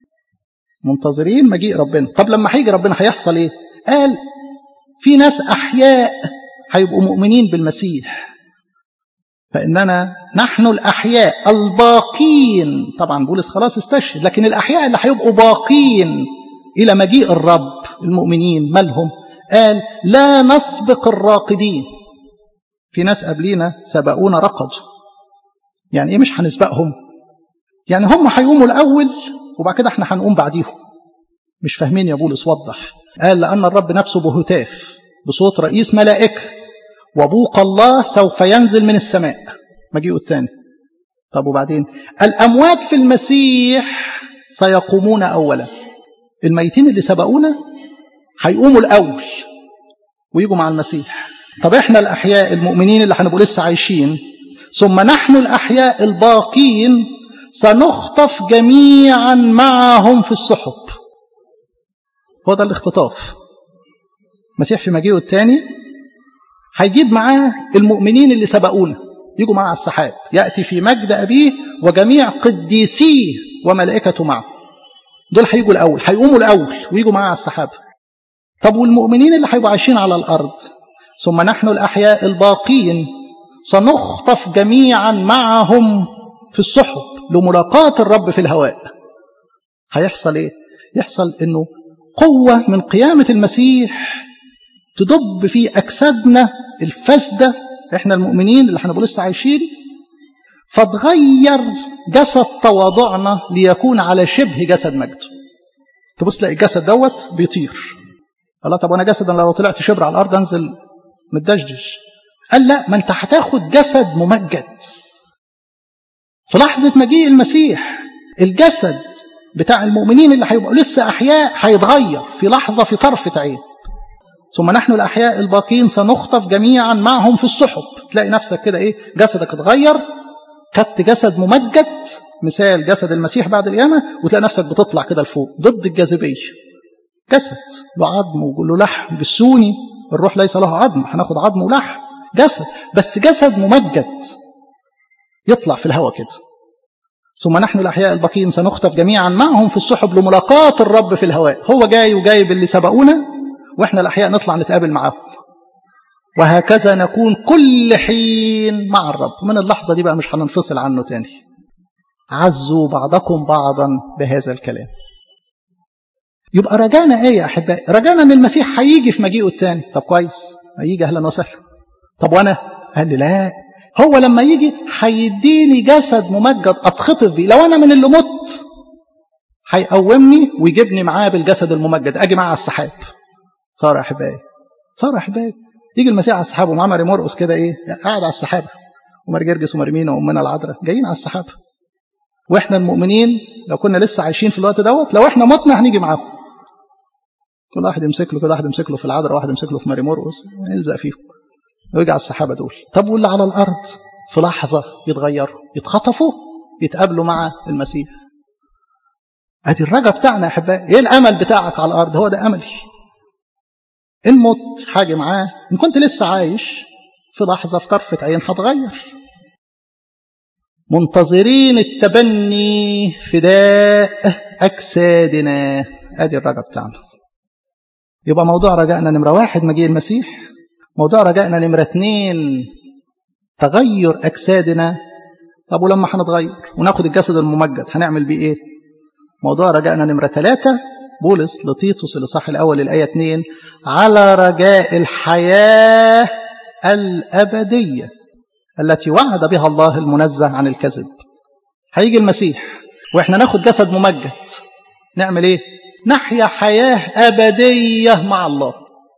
منتظرين مجيء ربنا طب لما هيجي ربنا هيحصل ايه قال في ناس احياء هيبقوا مؤمنين بالمسيح فاننا نحن الاحياء الباقين طبعا بولس خلاص استشهد لكن الاحياء اللي هيبقوا باقين الى مجيء الرب المؤمنين مالهم قال لا نسبق الراقدين في ناس قبلينا سبقونا رقدوا يعني ايه مش هنسبقهم يعني هم هيقوموا الاول وبعد كده احنا هنقوم بعديهم مش فاهمين يا بولس وضح قال لان الرب نفسه بهتاف بصوت رئيس ملائكه وبوق الله سوف ينزل من السماء مجيئه الثاني طب وبعدين الاموات في المسيح سيقومون اولا الميتين اللي سبقونا هيقوموا الاول ويجوا مع المسيح طب احنا الاحياء المؤمنين اللي هنبقوا لسه عايشين ثم نحن الاحياء الباقين سنخطف جميعا معهم في السحب هو ده الاختطاف المسيح في مجيئه الثاني هيجيب معاه المؤمنين اللي سبقونا يجوا معاه على السحاب ياتي في مجد ابيه وجميع قديسيه وملائكته معه دول هيجوا الاول هيقوموا الاول ويجوا معاه على السحاب طب والمؤمنين اللي هيبقوا عايشين على الارض ثم نحن الأحياء الباقين سنخطف جميعا معهم في السحب لملاقاة الرب في الهواء هيحصل ايه يحصل انه قوة من قيامة المسيح تدب في أجسادنا الفاسدة احنا المؤمنين اللي احنا لسه عايشين فتغير جسد تواضعنا ليكون على شبه جسد مجده تبص تلاقي الجسد دوت بيطير الله طب وانا جسد انا لو طلعت شبر على الارض انزل متدشدش قال لا ما انت هتاخد جسد ممجد في لحظة مجيء المسيح الجسد بتاع المؤمنين اللي هيبقوا لسه أحياء هيتغير في لحظة في طرفة عين ثم نحن الأحياء الباقين سنخطف جميعا معهم في السحب تلاقي نفسك كده إيه جسدك اتغير خدت جسد ممجد مثال جسد المسيح بعد القيامة وتلاقي نفسك بتطلع كده لفوق ضد الجاذبية جسد له عظم وله لحم بالسوني الروح ليس له عظم هناخد عظم ولحم جسد بس جسد ممجد يطلع في الهواء كده ثم نحن الأحياء الباقين سنخطف جميعا معهم في السحب لملاقاة الرب في الهواء هو جاي وجايب اللي سبقونا وإحنا الأحياء نطلع نتقابل معاهم وهكذا نكون كل حين مع الرب من اللحظة دي بقى مش هننفصل عنه تاني عزوا بعضكم بعضا بهذا الكلام يبقى رجانا ايه يا احبائي رجانا ان المسيح هيجي في مجيئه التاني طب كويس هيجي اهلا وسهلا طب وانا قال لي لا هو لما يجي هيديني جسد ممجد اتخطف بيه لو انا من اللي مت هيقومني ويجيبني معاه بالجسد الممجد اجي معاه على السحاب صار يا احبائي صار يا احبائي يجي المسيح على السحاب ومعاه ماري مرقس كده ايه قاعد على السحاب وماري جرجس وماري وامنا العذراء جايين على السحاب واحنا المؤمنين لو كنا لسه عايشين في الوقت دوت لو احنا متنا هنيجي معاهم كل واحد يمسك له كده واحد يمسك له في العذراء واحد يمسك له في ماري مرقس يلزق فيهم ويجي على السحابه دول طب واللي على الارض في لحظه يتغيروا يتخطفوا يتقابلوا مع المسيح ادي الرجا بتاعنا يا احبائي ايه الامل بتاعك على الارض هو ده املي ان مت حاجه معاه ان كنت لسه عايش في لحظه في طرفه عين هتغير منتظرين التبني فداء اجسادنا ادي الرجا بتاعنا يبقى موضوع رجائنا نمره واحد مجيء المسيح موضوع رجائنا نمره اثنين تغير اجسادنا طب ولما هنتغير وناخد الجسد الممجد هنعمل بيه ايه موضوع رجائنا نمره ثلاثه بولس لطيطس الاصحاح الاول الايه 2 على رجاء الحياه الابديه التي وعد بها الله المنزه عن الكذب هيجي المسيح واحنا ناخد جسد ممجد نعمل ايه نحيا حياه ابديه مع الله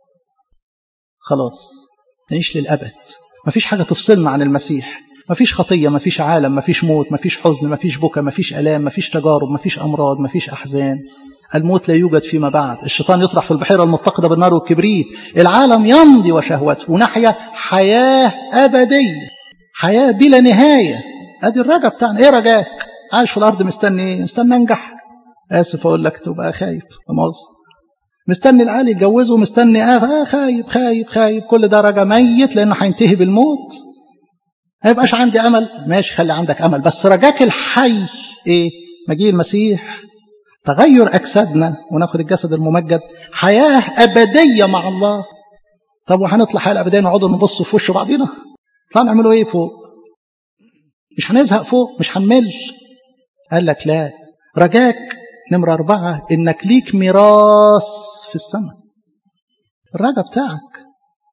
خلاص نعيش للابد مفيش حاجه تفصلنا عن المسيح مفيش خطيه مفيش عالم مفيش موت مفيش حزن مفيش بكى مفيش الام مفيش تجارب مفيش امراض مفيش احزان الموت لا يوجد فيما بعد الشيطان يطرح في البحيرة المتقدة بالنار والكبريت العالم يمضي وشهوته ونحيا حياة أبدية حياة بلا نهاية ادي الرجا بتاعنا ايه رجاك عايش في الارض مستني ايه مستني انجح اسف اقول لك تبقى خايب مؤاخذة مستني العالي يتجوزه مستني اه خايب خايب خايب كل ده رجا ميت لانه هينتهي بالموت ما يبقاش عندي امل ماشي خلي عندك امل بس رجاك الحي ايه مجيء المسيح تغير اجسادنا وناخد الجسد الممجد حياه ابديه مع الله طب وهنطلع حياه الابديه نقعد نبص في وش بعضينا طلع نعملوا ايه فوق مش هنزهق فوق مش هنمل قال لك لا رجاك نمرة أربعة إنك ليك ميراث في السماء الرجا بتاعك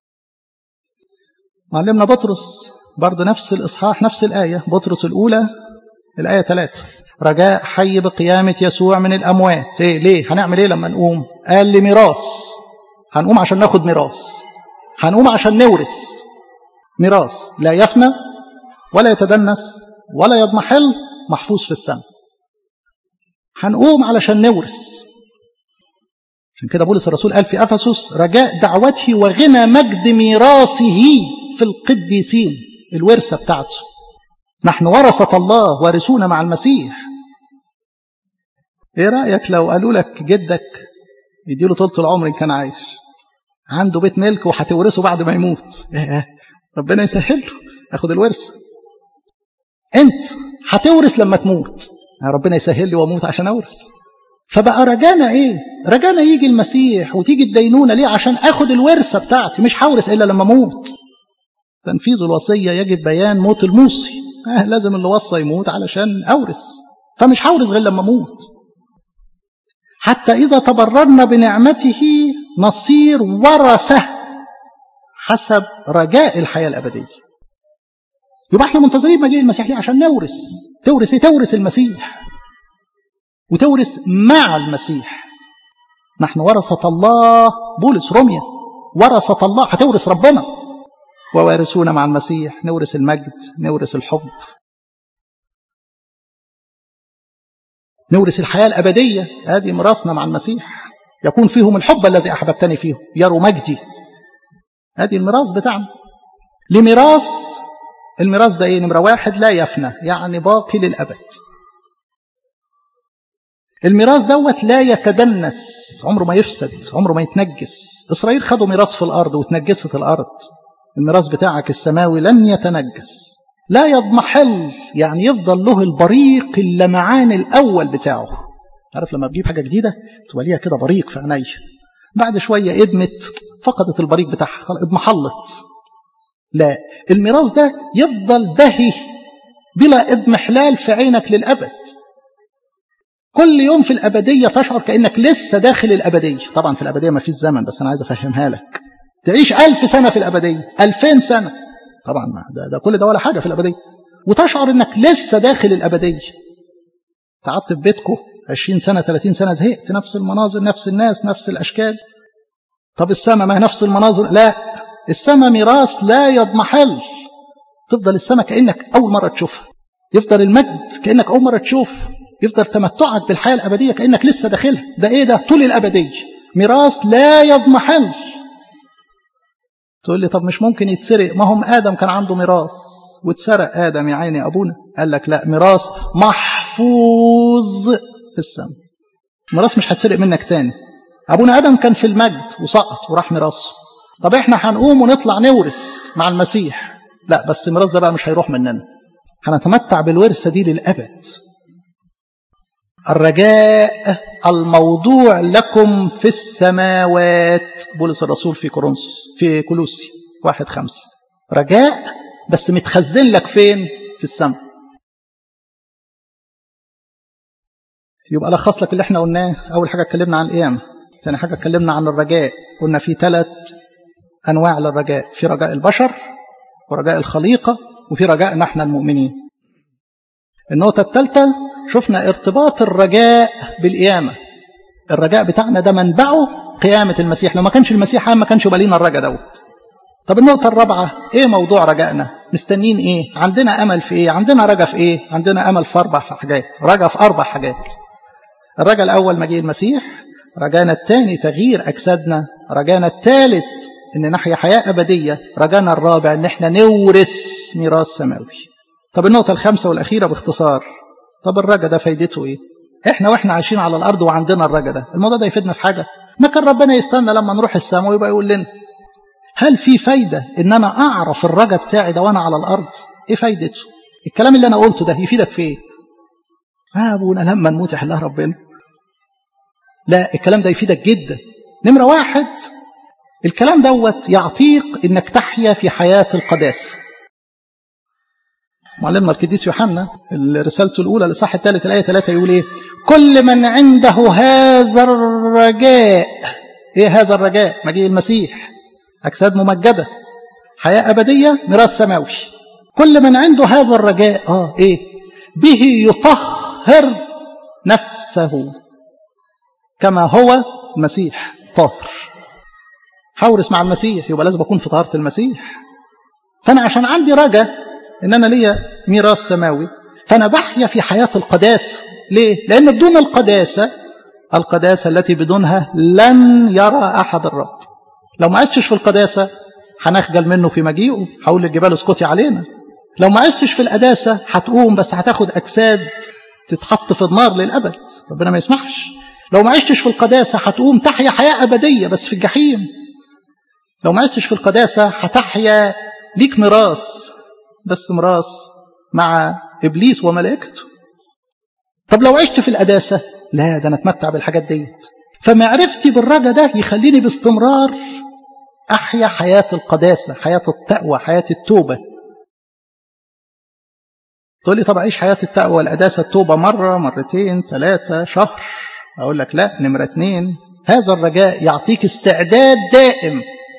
معلمنا بطرس برضه نفس الإصحاح نفس الآية بطرس الأولى الآية ثلاثة رجاء حي بقيامة يسوع من الأموات إيه ليه هنعمل إيه لما نقوم قال لي ميراث هنقوم عشان ناخد ميراث هنقوم عشان نورث ميراث لا يفنى ولا يتدنس ولا يضمحل محفوظ في السماء هنقوم علشان نورث عشان كده بولس الرسول قال في افسس رجاء دعوته وغنى مجد ميراثه في القديسين الورثه بتاعته نحن ورثة الله وارثون مع المسيح ايه رأيك لو قالوا لك جدك يديله طولة العمر ان كان عايش عنده بيت ملك وهتورثه بعد ما يموت إيه ربنا يسهل له ياخد الورث انت هتورث لما تموت ربنا يسهل لي واموت عشان اورث فبقى رجانا ايه رجانا يجي المسيح وتيجي الدينونه ليه عشان اخد الورثه بتاعتي مش هورث الا لما اموت تنفيذ الوصيه يجب بيان موت الموصي آه لازم اللي وصى يموت علشان اورث فمش هورث غير لما اموت حتى اذا تبررنا بنعمته نصير ورثه حسب رجاء الحياه الابديه يبقى احنا منتظرين مجيء المسيح ليه عشان نورث تورث ايه تورث المسيح وتورث مع المسيح نحن ورثة الله بولس روميا ورثة الله هتورث ربنا ووارثون مع المسيح نورث المجد نورث الحب نورث الحياة الأبدية هذه ميراثنا مع المسيح يكون فيهم الحب الذي أحببتني فيه يروا مجدي هذه الميراث بتاعنا لميراث الميراث ده ايه نمرة واحد لا يفنى يعني باقي للأبد الميراث دوت لا يتدنس عمره ما يفسد عمره ما يتنجس إسرائيل خدوا ميراث في الأرض وتنجست الأرض الميراث بتاعك السماوي لن يتنجس لا يضمحل يعني يفضل له البريق اللمعان الأول بتاعه عارف لما بجيب حاجة جديدة توليها كده بريق في عينيا بعد شوية ادمت فقدت البريق بتاعها اضمحلت لا الميراث ده يفضل بهي بلا اضمحلال في عينك للأبد كل يوم في الأبدية تشعر كأنك لسه داخل الأبدية طبعا في الأبدية ما فيش زمن بس أنا عايز أفهمها لك تعيش ألف سنة في الأبدية ألفين سنة طبعا ما ده, ده كل ده ولا حاجة في الأبدية وتشعر أنك لسه داخل الأبدية قعدت في بيتكم 20 سنة 30 سنة زهقت نفس المناظر نفس الناس نفس الأشكال طب السماء ما هي نفس المناظر لا السماء ميراث لا يضمحل تفضل السماء كأنك أول مرة تشوفها يفضل المجد كأنك أول مرة تشوف يفضل تمتعك بالحياة الأبدية كأنك لسه داخلها ده إيه ده طول الأبدية ميراث لا يضمحل تقول لي طب مش ممكن يتسرق ما هم آدم كان عنده ميراث واتسرق آدم يا عيني أبونا قال لك لا ميراث محفوظ في السماء ميراث مش هتسرق منك تاني أبونا آدم كان في المجد وسقط وراح ميراثه طب احنا هنقوم ونطلع نورث مع المسيح لا بس الميراث ده بقى مش هيروح مننا هنتمتع بالورثة دي للأبد الرجاء الموضوع لكم في السماوات بولس الرسول في كورنثوس في كولوسي واحد خمسة رجاء بس متخزن لك فين في السماء يبقى لخص لك اللي احنا قلناه اول حاجه اتكلمنا عن القيامه ثاني حاجه اتكلمنا عن الرجاء قلنا في ثلاث انواع للرجاء في رجاء البشر ورجاء الخليقه وفي رجاء نحن المؤمنين النقطه الثالثه شفنا ارتباط الرجاء بالقيامة الرجاء بتاعنا ده منبعه قيامة المسيح لو ما كانش المسيح ما كانش يبقى لينا الرجاء دوت طب النقطة الرابعة ايه موضوع رجائنا مستنين ايه عندنا امل في ايه عندنا رجاء في ايه عندنا امل في اربع حاجات رجاء في اربع حاجات الرجاء الاول مجيء المسيح رجانا الثاني تغيير اجسادنا رجانا الثالث ان نحيا حياة ابدية رجانا الرابع ان احنا نورث ميراث سماوي طب النقطة الخامسة والاخيرة باختصار طب الرجا ده فايدته ايه احنا واحنا عايشين على الارض وعندنا الرجا ده الموضوع ده يفيدنا في حاجه ما كان ربنا يستنى لما نروح السماء ويبقى يقول لنا هل في فايده ان انا اعرف الرجا بتاعي ده وانا على الارض ايه فايدته الكلام اللي انا قلته ده يفيدك في ايه آه ابونا لما نموت يحلها ربنا لا الكلام ده يفيدك جدا نمره واحد الكلام دوت يعطيك انك تحيا في حياه القداسه معلمنا القديس يوحنا رسالته الأولى لصح الثالث الآية 3 يقول إيه كل من عنده هذا الرجاء إيه هذا الرجاء مجيء المسيح أجساد ممجدة حياة أبدية ميراث سماوي كل من عنده هذا الرجاء آه إيه به يطهر نفسه كما هو المسيح طاهر حورس مع المسيح يبقى لازم أكون في طهارة المسيح فأنا عشان عندي رجاء ان انا ليا ميراث سماوي فانا بحيا في حياه القداسه ليه لان بدون القداسه القداسه التي بدونها لن يرى احد الرب لو ما عشتش في القداسه هنخجل منه في مجيئه هقول للجبال اسكتي علينا لو ما عشتش في القداسه هتقوم بس هتاخد اجساد تتحط في النار للابد ربنا ما يسمحش لو ما عشتش في القداسه هتقوم تحيا حياه ابديه بس في الجحيم لو ما عشتش في القداسه هتحيا ليك ميراث بس ميراث مع ابليس وملائكته طب لو عشت في القداسه لا ده انا اتمتع بالحاجات ديت فمعرفتي بالرجا ده يخليني باستمرار احيا حياه القداسه حياه التقوى حياه التوبه تقول لي طب اعيش حياه التقوى والقداسه التوبه مره مرتين ثلاثه شهر اقول لك لا نمره اتنين هذا الرجاء يعطيك استعداد دائم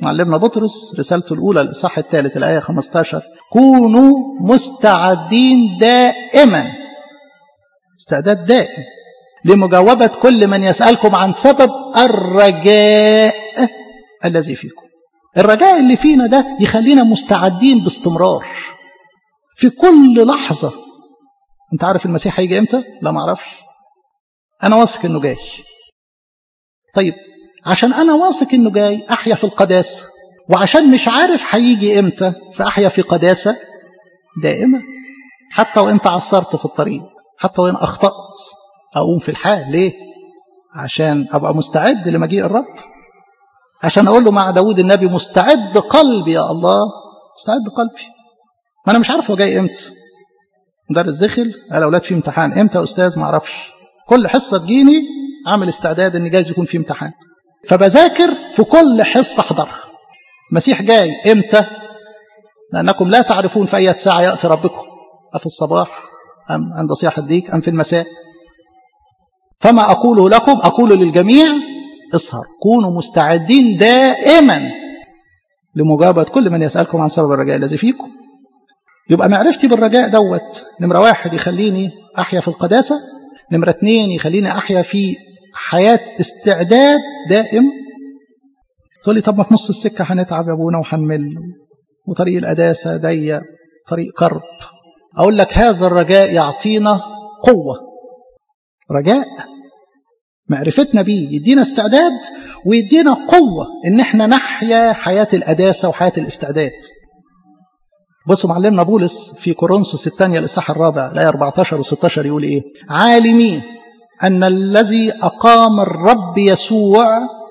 معلمنا بطرس رسالته الأولى الإصحاح الثالث الآية 15 كونوا مستعدين دائما استعداد دائم لمجاوبة كل من يسألكم عن سبب الرجاء الذي فيكم الرجاء اللي فينا ده يخلينا مستعدين باستمرار في كل لحظة انت عارف المسيح هيجي امتى؟ لا ما اعرفش انا واثق انه جاي طيب عشان انا واثق انه جاي احيا في القداسة وعشان مش عارف هيجي امتى فاحيا في قداسة دائمة حتى وان تعثرت في الطريق حتى وان اخطأت اقوم في الحال ليه؟ عشان ابقى مستعد لمجيء الرب عشان اقول له مع داود النبي مستعد قلبي يا الله مستعد قلبي ما انا مش عارف هو جاي امتى مدرس دخل قال اولاد في امتحان امتى يا استاذ ما اعرفش كل حصه تجيني عامل استعداد ان جايز يكون في امتحان فبذاكر في كل حصه احضرها المسيح جاي امتى لانكم لا تعرفون في اي ساعه ياتي ربكم افي الصباح ام عند صياح الديك ام في المساء فما اقوله لكم اقول للجميع اسهر كونوا مستعدين دائما لمجابة كل من يسألكم عن سبب الرجاء الذي فيكم يبقى معرفتي بالرجاء دوت نمرة واحد يخليني أحيا في القداسة نمرة اتنين يخليني أحيا في حياة استعداد دائم تقول لي طب ما في نص السكة هنتعب يا أبونا وهنمل وطريق القداسة ضيق طريق كرب أقول لك هذا الرجاء يعطينا قوة رجاء معرفتنا بيه يدينا استعداد ويدينا قوة إن احنا نحيا حياة القداسة وحياة الاستعداد بصوا معلمنا بولس في كورنثوس الثانية الإصحاح الرابع الآية 14 و16 يقول إيه عالمين أن الذي أقام الرب يسوع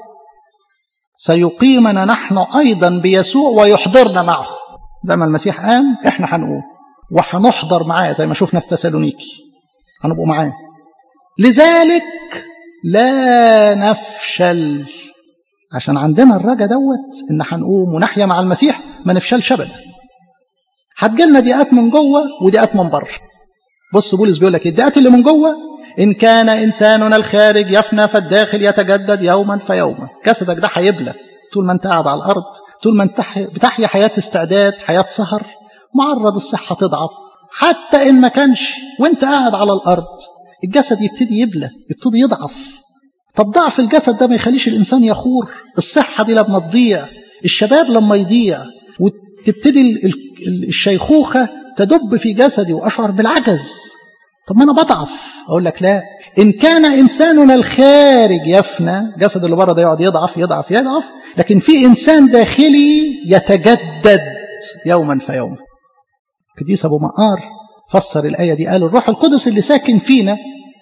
سيقيمنا نحن أيضا بيسوع ويحضرنا معه زي ما المسيح قام إحنا هنقوم وهنحضر معاه زي ما شفنا في تسالونيكي هنبقوا معاه لذلك لا نفشل عشان عندنا الرجا دوت ان هنقوم ونحيا مع المسيح ما نفشلش ابدا هتجيلنا ضيقات من جوه وضيقات من بره بص بولس بيقول لك الضيقات اللي من جوه ان كان انساننا الخارج يفنى فالداخل يتجدد يوما فيوما جسدك ده هيبلى طول ما انت قاعد على الارض طول ما انت بتحيا حياه استعداد حياه سهر معرض الصحه تضعف حتى ان ما كانش وانت قاعد على الارض الجسد يبتدي يبلى يبتدي يضعف طب ضعف الجسد ده ما يخليش الإنسان يخور الصحة دي لما تضيع الشباب لما يضيع وتبتدي الشيخوخة تدب في جسدي وأشعر بالعجز طب ما أنا بضعف أقول لك لا إن كان إنساننا الخارج يفنى جسد اللي بره ده يقعد يضعف يضعف يضعف لكن في إنسان داخلي يتجدد يوما فيوما قديس أبو مقار فسر الآية دي قال الروح القدس اللي ساكن فينا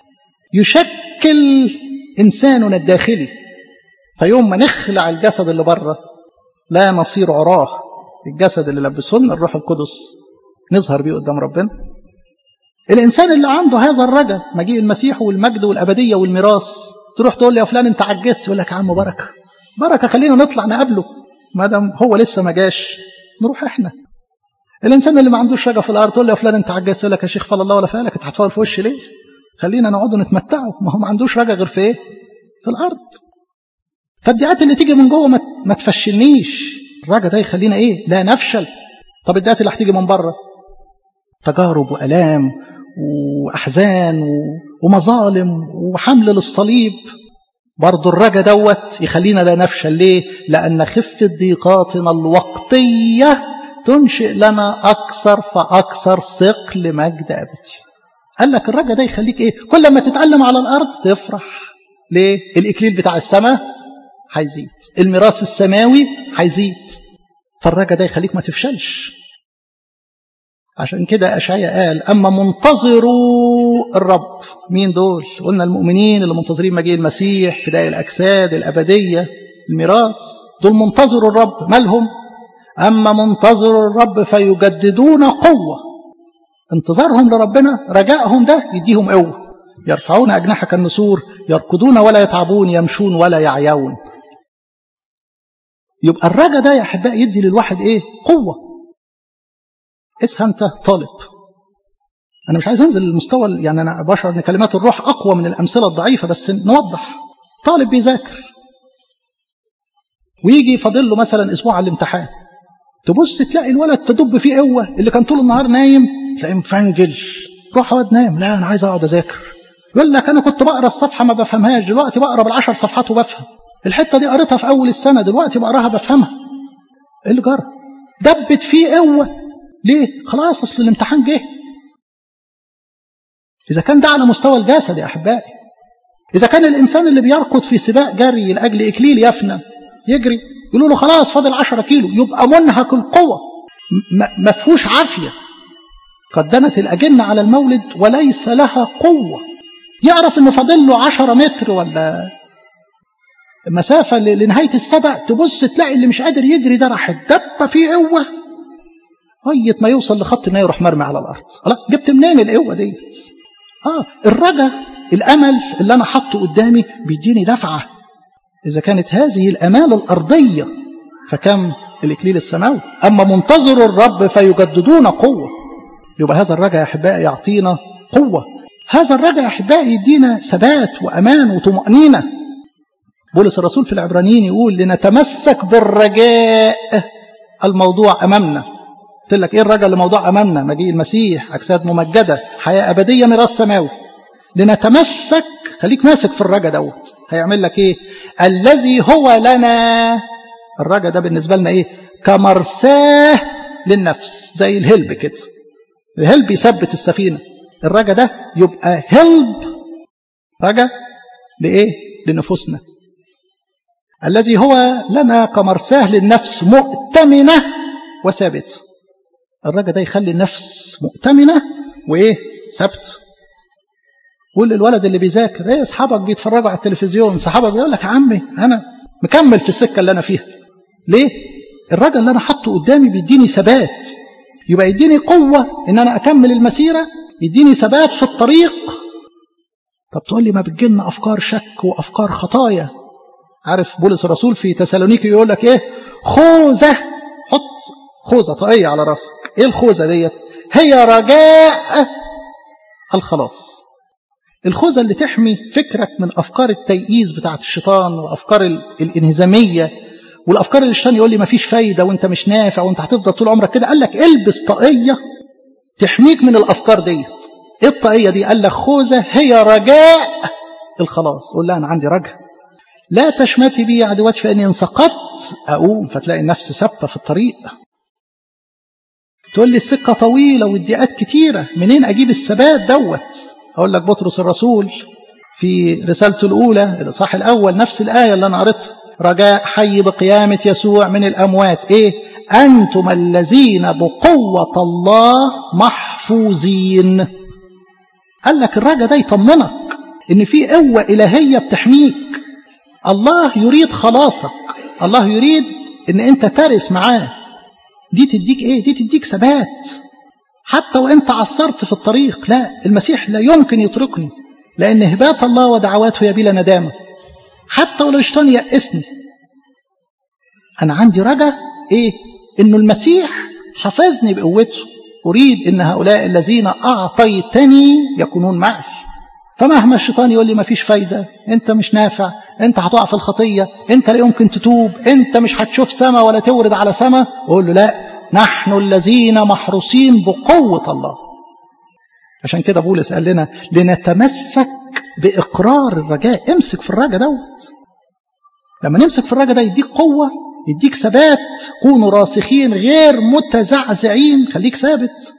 يشكل إنساننا الداخلي فيوم ما نخلع الجسد اللي بره لا نصير عراه الجسد اللي لبسه لنا الروح القدس نظهر بيه قدام ربنا الإنسان اللي عنده هذا الرجا مجيء المسيح والمجد والأبدية والميراث تروح تقول لي يا فلان أنت عجزت يقول لك يا عم بركة بركة خلينا نطلع نقابله ما دام هو لسه ما جاش نروح احنا الانسان اللي ما عندوش رجا في الارض تقول له يا فلان انت عجزت يقول لك يا شيخ فلا الله ولا فالك انت هتفضل في وشي ليه؟ خلينا نقعد نتمتعوا ما هو ما عندوش رجا غير في ايه؟ في الارض فالدعات اللي تيجي من جوه ما, ما تفشلنيش الرجا ده يخلينا ايه؟ لا نفشل طب الدعات اللي هتيجي من بره تجارب والام واحزان ومظالم وحمل للصليب برضه الرجا دوت يخلينا لا نفشل ليه؟ لأن خفة ضيقاتنا الوقتية تنشئ لنا أكثر فأكثر ثقل مجد أبدي قال لك الرجا ده يخليك إيه كل ما تتعلم على الأرض تفرح ليه الإكليل بتاع السماء هيزيد الميراث السماوي هيزيد فالرجا ده يخليك ما تفشلش عشان كده أشعيا قال أما منتظروا الرب مين دول قلنا المؤمنين اللي منتظرين مجيء المسيح فداء الأجساد الأبدية الميراث دول منتظروا الرب مالهم أما منتظر الرب فيجددون قوة انتظارهم لربنا رجائهم ده يديهم قوة يرفعون أجنحة كالنسور يركضون ولا يتعبون يمشون ولا يعيون يبقى الرجا ده يا أحباء يدي للواحد إيه قوة اسها أنت طالب أنا مش عايز أنزل المستوى يعني أنا بشعر أن كلمات الروح أقوى من الأمثلة الضعيفة بس نوضح طالب بيذاكر ويجي فاضل له مثلا اسبوع على الامتحان تبص تلاقي الولد تدب فيه قوه اللي كان طول النهار نايم تلاقيه مفنجل روح واد نايم لا انا عايز اقعد اذاكر يقول لك انا كنت بقرا الصفحه ما بفهمهاش دلوقتي بقرا بالعشر صفحات وبفهم الحته دي قريتها في اول السنه دلوقتي بقراها بفهمها ايه اللي جرى دبت فيه قوه ليه خلاص اصل الامتحان جه اذا كان ده على مستوى الجسد يا احبائي اذا كان الانسان اللي بيركض في سباق جري لاجل اكليل يفنى يجري يقولوا له خلاص فاضل 10 كيلو يبقى منهك القوه ما فيهوش عافيه قد دنت الاجنه على المولد وليس لها قوه يعرف انه فاضل له 10 متر ولا مسافه لنهايه السبق تبص تلاقي اللي مش قادر يجري ده راح الدبه فيه قوه لغايه ما يوصل لخط النهايه يروح مرمي على الارض الله جبت منين القوه ديت اه الرجا الامل اللي انا حاطه قدامي بيديني دفعه اذا كانت هذه الامال الارضيه فكم الاكليل السماوي اما منتظر الرب فيجددون قوه يبقى هذا الرجا يا احبائي يعطينا قوه هذا الرجا يا احبائي يدينا ثبات وامان وطمانينه بولس الرسول في العبرانيين يقول لنتمسك بالرجاء الموضوع امامنا قلت لك ايه الرجاء اللي موضوع امامنا مجيء المسيح اجساد ممجده حياه ابديه ميراث سماوي لنتمسك خليك ماسك في الرجاء دوت هيعمل لك ايه الذي هو لنا الرجاء ده بالنسبه لنا ايه كمرساه للنفس زي الهلب كده الهلب يثبت السفينه الرجاء ده يبقى هلب رجاء لايه لنفوسنا الذي هو لنا كمرساه للنفس مؤتمنه وثابت الرجاء ده يخلي النفس مؤتمنه وايه ثابت قول للولد اللي بيذاكر ايه اصحابك بيتفرجوا على التلفزيون صحابك بيقول لك يا عمي انا مكمل في السكه اللي انا فيها ليه الرجاء اللي انا حاطه قدامي بيديني ثبات يبقى يديني قوه ان انا اكمل المسيره يديني ثبات في الطريق طب تقول لي ما بتجيلنا افكار شك وافكار خطايا عارف بولس الرسول في تسالونيكي يقول لك ايه خوذه حط خوذه طاقيه على راسك ايه الخوذه ديت هي رجاء الخلاص الخوذة اللي تحمي فكرك من أفكار التيئيس بتاعت الشيطان وأفكار الانهزامية والأفكار اللي الشيطان يقول لي مفيش فايدة وأنت مش نافع وأنت هتفضل طول عمرك كده قال لك البس طاقية تحميك من الأفكار ديت إيه الطاقية دي؟ قال لك خوذة هي رجاء الخلاص قول لا أنا عندي رجاء لا تشمتي بي عدواتي فإني إن سقطت أقوم فتلاقي النفس ثابتة في الطريق تقول لي السكة طويلة والضيقات كتيرة منين أجيب الثبات دوت أقول لك بطرس الرسول في رسالته الأولى الإصحاح الأول نفس الآية اللي أنا قريتها رجاء حي بقيامة يسوع من الأموات إيه أنتم الذين بقوة الله محفوظين قال لك الرجاء ده يطمنك إن في قوة إلهية بتحميك الله يريد خلاصك الله يريد إن أنت ترث معاه دي تديك إيه دي تديك ثبات حتى وانت عصرت في الطريق لا المسيح لا يمكن يتركني لان هبات الله ودعواته يا بلا ندامه حتى ولو الشيطان يأسني انا عندي رجا ايه انه المسيح حفظني بقوته اريد ان هؤلاء الذين اعطيتني يكونون معي فمهما الشيطان يقول لي ما فيش فايده انت مش نافع انت هتقع في الخطيه انت لا يمكن تتوب انت مش هتشوف سما ولا تورد على سما اقول له لا نحن الذين محروسين بقوة الله عشان كده بولس قال لنا لنتمسك بإقرار الرجاء امسك في الرجاء دوت لما نمسك في الرجاء ده يديك قوة يديك ثبات كونوا راسخين غير متزعزعين خليك ثابت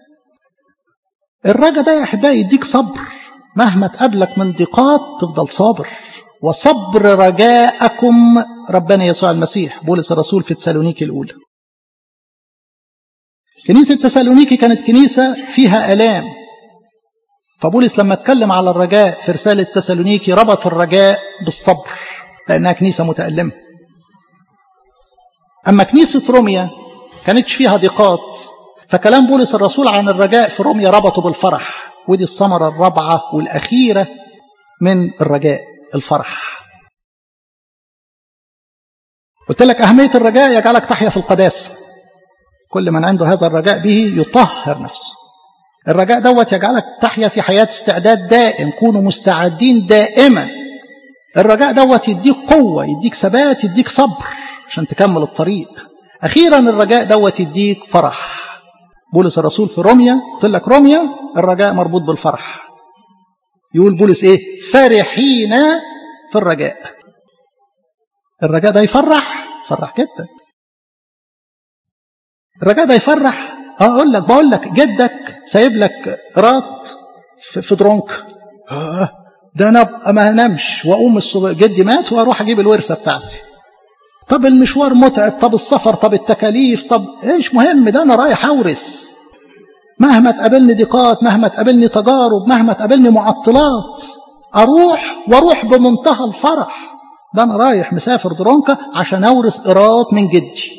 الرجاء ده يا أحبائي يديك صبر مهما تقابلك من ضيقات تفضل صابر وصبر رجاءكم ربنا يسوع المسيح بولس الرسول في تسالونيكي الأولى كنيسة تسالونيكي كانت كنيسة فيها آلام فبولس لما اتكلم على الرجاء في رسالة تسالونيكي ربط الرجاء بالصبر لأنها كنيسة متألمة أما كنيسة روميا كانتش فيها ضيقات فكلام بولس الرسول عن الرجاء في روميا ربطه بالفرح ودي الثمرة الرابعة والأخيرة من الرجاء الفرح قلت لك أهمية الرجاء يجعلك تحيا في القداسة كل من عنده هذا الرجاء به يطهر نفسه الرجاء دوت يجعلك تحيا في حياة استعداد دائم كونوا مستعدين دائما الرجاء دوت يديك قوة يديك ثبات يديك صبر عشان تكمل الطريق أخيرا الرجاء دوت يديك فرح بولس الرسول في روميا قلت لك روميا الرجاء مربوط بالفرح يقول بولس ايه فرحين في الرجاء الرجاء ده يفرح يفرح جدا الرجاء ده يفرح اقول لك بقول لك جدك سايب لك رات في درونك آه ده انا ما انامش واقوم الصبح جدي مات واروح اجيب الورثه بتاعتي طب المشوار متعب طب السفر طب التكاليف طب ايش مهم ده انا رايح اورث مهما تقابلني ضيقات مهما تقابلني تجارب مهما تقابلني معطلات اروح واروح بمنتهى الفرح ده انا رايح مسافر درونكا عشان اورث قراط من جدي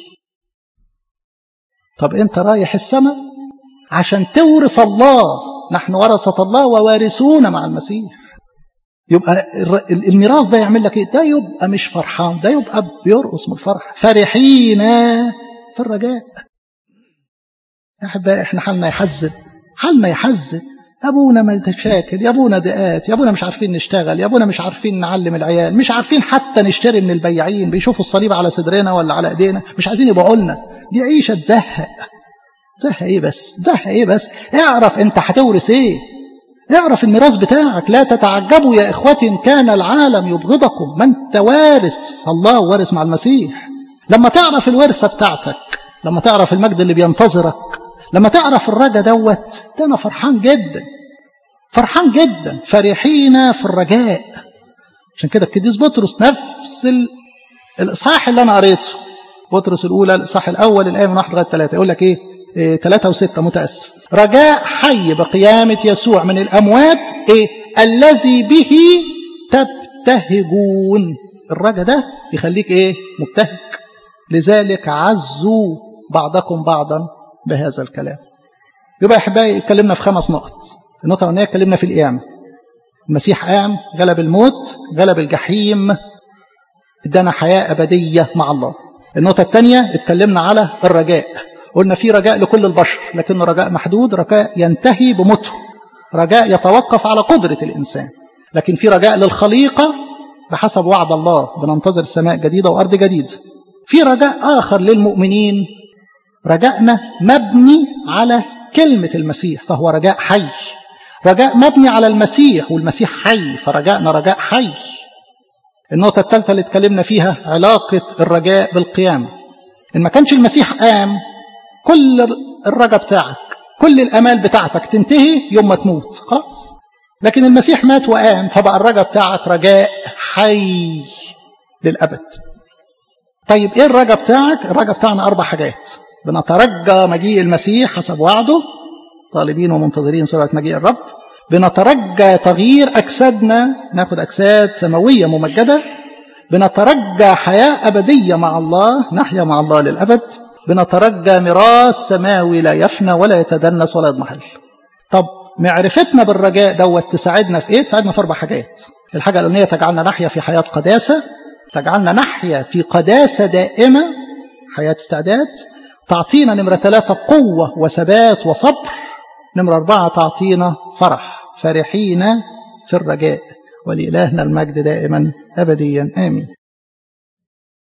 طب انت رايح السماء عشان تورث الله نحن ورثة الله ووارثون مع المسيح يبقى الميراث ده يعمل لك ايه ده يبقى مش فرحان ده يبقى بيرقص من الفرح فرحين في الرجاء يا احبائي احنا حالنا يحزن حالنا يحزن ابونا متشاكل يا ابونا ضيقات يا ابونا مش عارفين نشتغل يا ابونا مش عارفين نعلم العيال مش عارفين حتى نشتري من البياعين بيشوفوا الصليب على صدرنا ولا على ايدينا مش عايزين يبيعوا لنا دي عيشه تزهق تزهق ايه بس تزهق ايه بس اعرف انت هتورث ايه اعرف الميراث بتاعك لا تتعجبوا يا اخوتي ان كان العالم يبغضكم ما انت وارث الله وارث مع المسيح لما تعرف الورثه بتاعتك لما تعرف المجد اللي بينتظرك لما تعرف الرجا دوت ده انا فرحان جدا فرحان جدا فرحين في الرجاء عشان كده القديس بطرس نفس الاصحاح اللي انا قريته بطرس الاولى الاصحاح الاول الايه من 1 لغايه 3 يقول لك ايه إيه ثلاثة وستة متأسف رجاء حي بقيامة يسوع من الأموات إيه الذي به تبتهجون الرجاء ده يخليك إيه مبتهج لذلك عزوا بعضكم بعضا بهذا الكلام يبقى يا احبائي اتكلمنا في خمس نقط النقطة الأولانية اتكلمنا في القيامة المسيح قام غلب الموت غلب الجحيم ادانا حياة أبدية مع الله النقطة الثانية اتكلمنا على الرجاء قلنا في رجاء لكل البشر لكنه رجاء محدود رجاء ينتهي بموته رجاء يتوقف على قدرة الإنسان لكن في رجاء للخليقة بحسب وعد الله بننتظر السماء جديدة وأرض جديدة في رجاء آخر للمؤمنين رجاءنا مبني على كلمة المسيح فهو رجاء حي رجاء مبني على المسيح والمسيح حي فرجاءنا رجاء حي النقطة الثالثة اللي اتكلمنا فيها علاقة الرجاء بالقيامة إن ما كانش المسيح قام كل الرجاء بتاعك كل الأمال بتاعتك تنتهي يوم ما تموت خلاص لكن المسيح مات وقام فبقى الرجاء بتاعك رجاء حي للأبد طيب ايه الرجاء بتاعك الرجاء بتاعنا أربع حاجات بنترجى مجيء المسيح حسب وعده طالبين ومنتظرين سرعة مجيء الرب بنترجى تغيير أجسادنا ناخد أجساد سماوية ممجدة بنترجى حياة أبدية مع الله نحيا مع الله للأبد بنترجى ميراث سماوي لا يفنى ولا يتدنس ولا يضمحل طب معرفتنا بالرجاء دوت تساعدنا في ايه تساعدنا في اربع حاجات الحاجه الاولانيه تجعلنا نحيا في حياه قداسه تجعلنا نحيا في قداسه دائمه حياه استعداد تعطينا نمره ثلاثه قوه وثبات وصبر نمره اربعه تعطينا فرح فرحين في الرجاء ولإلهنا المجد دائما أبديا آمين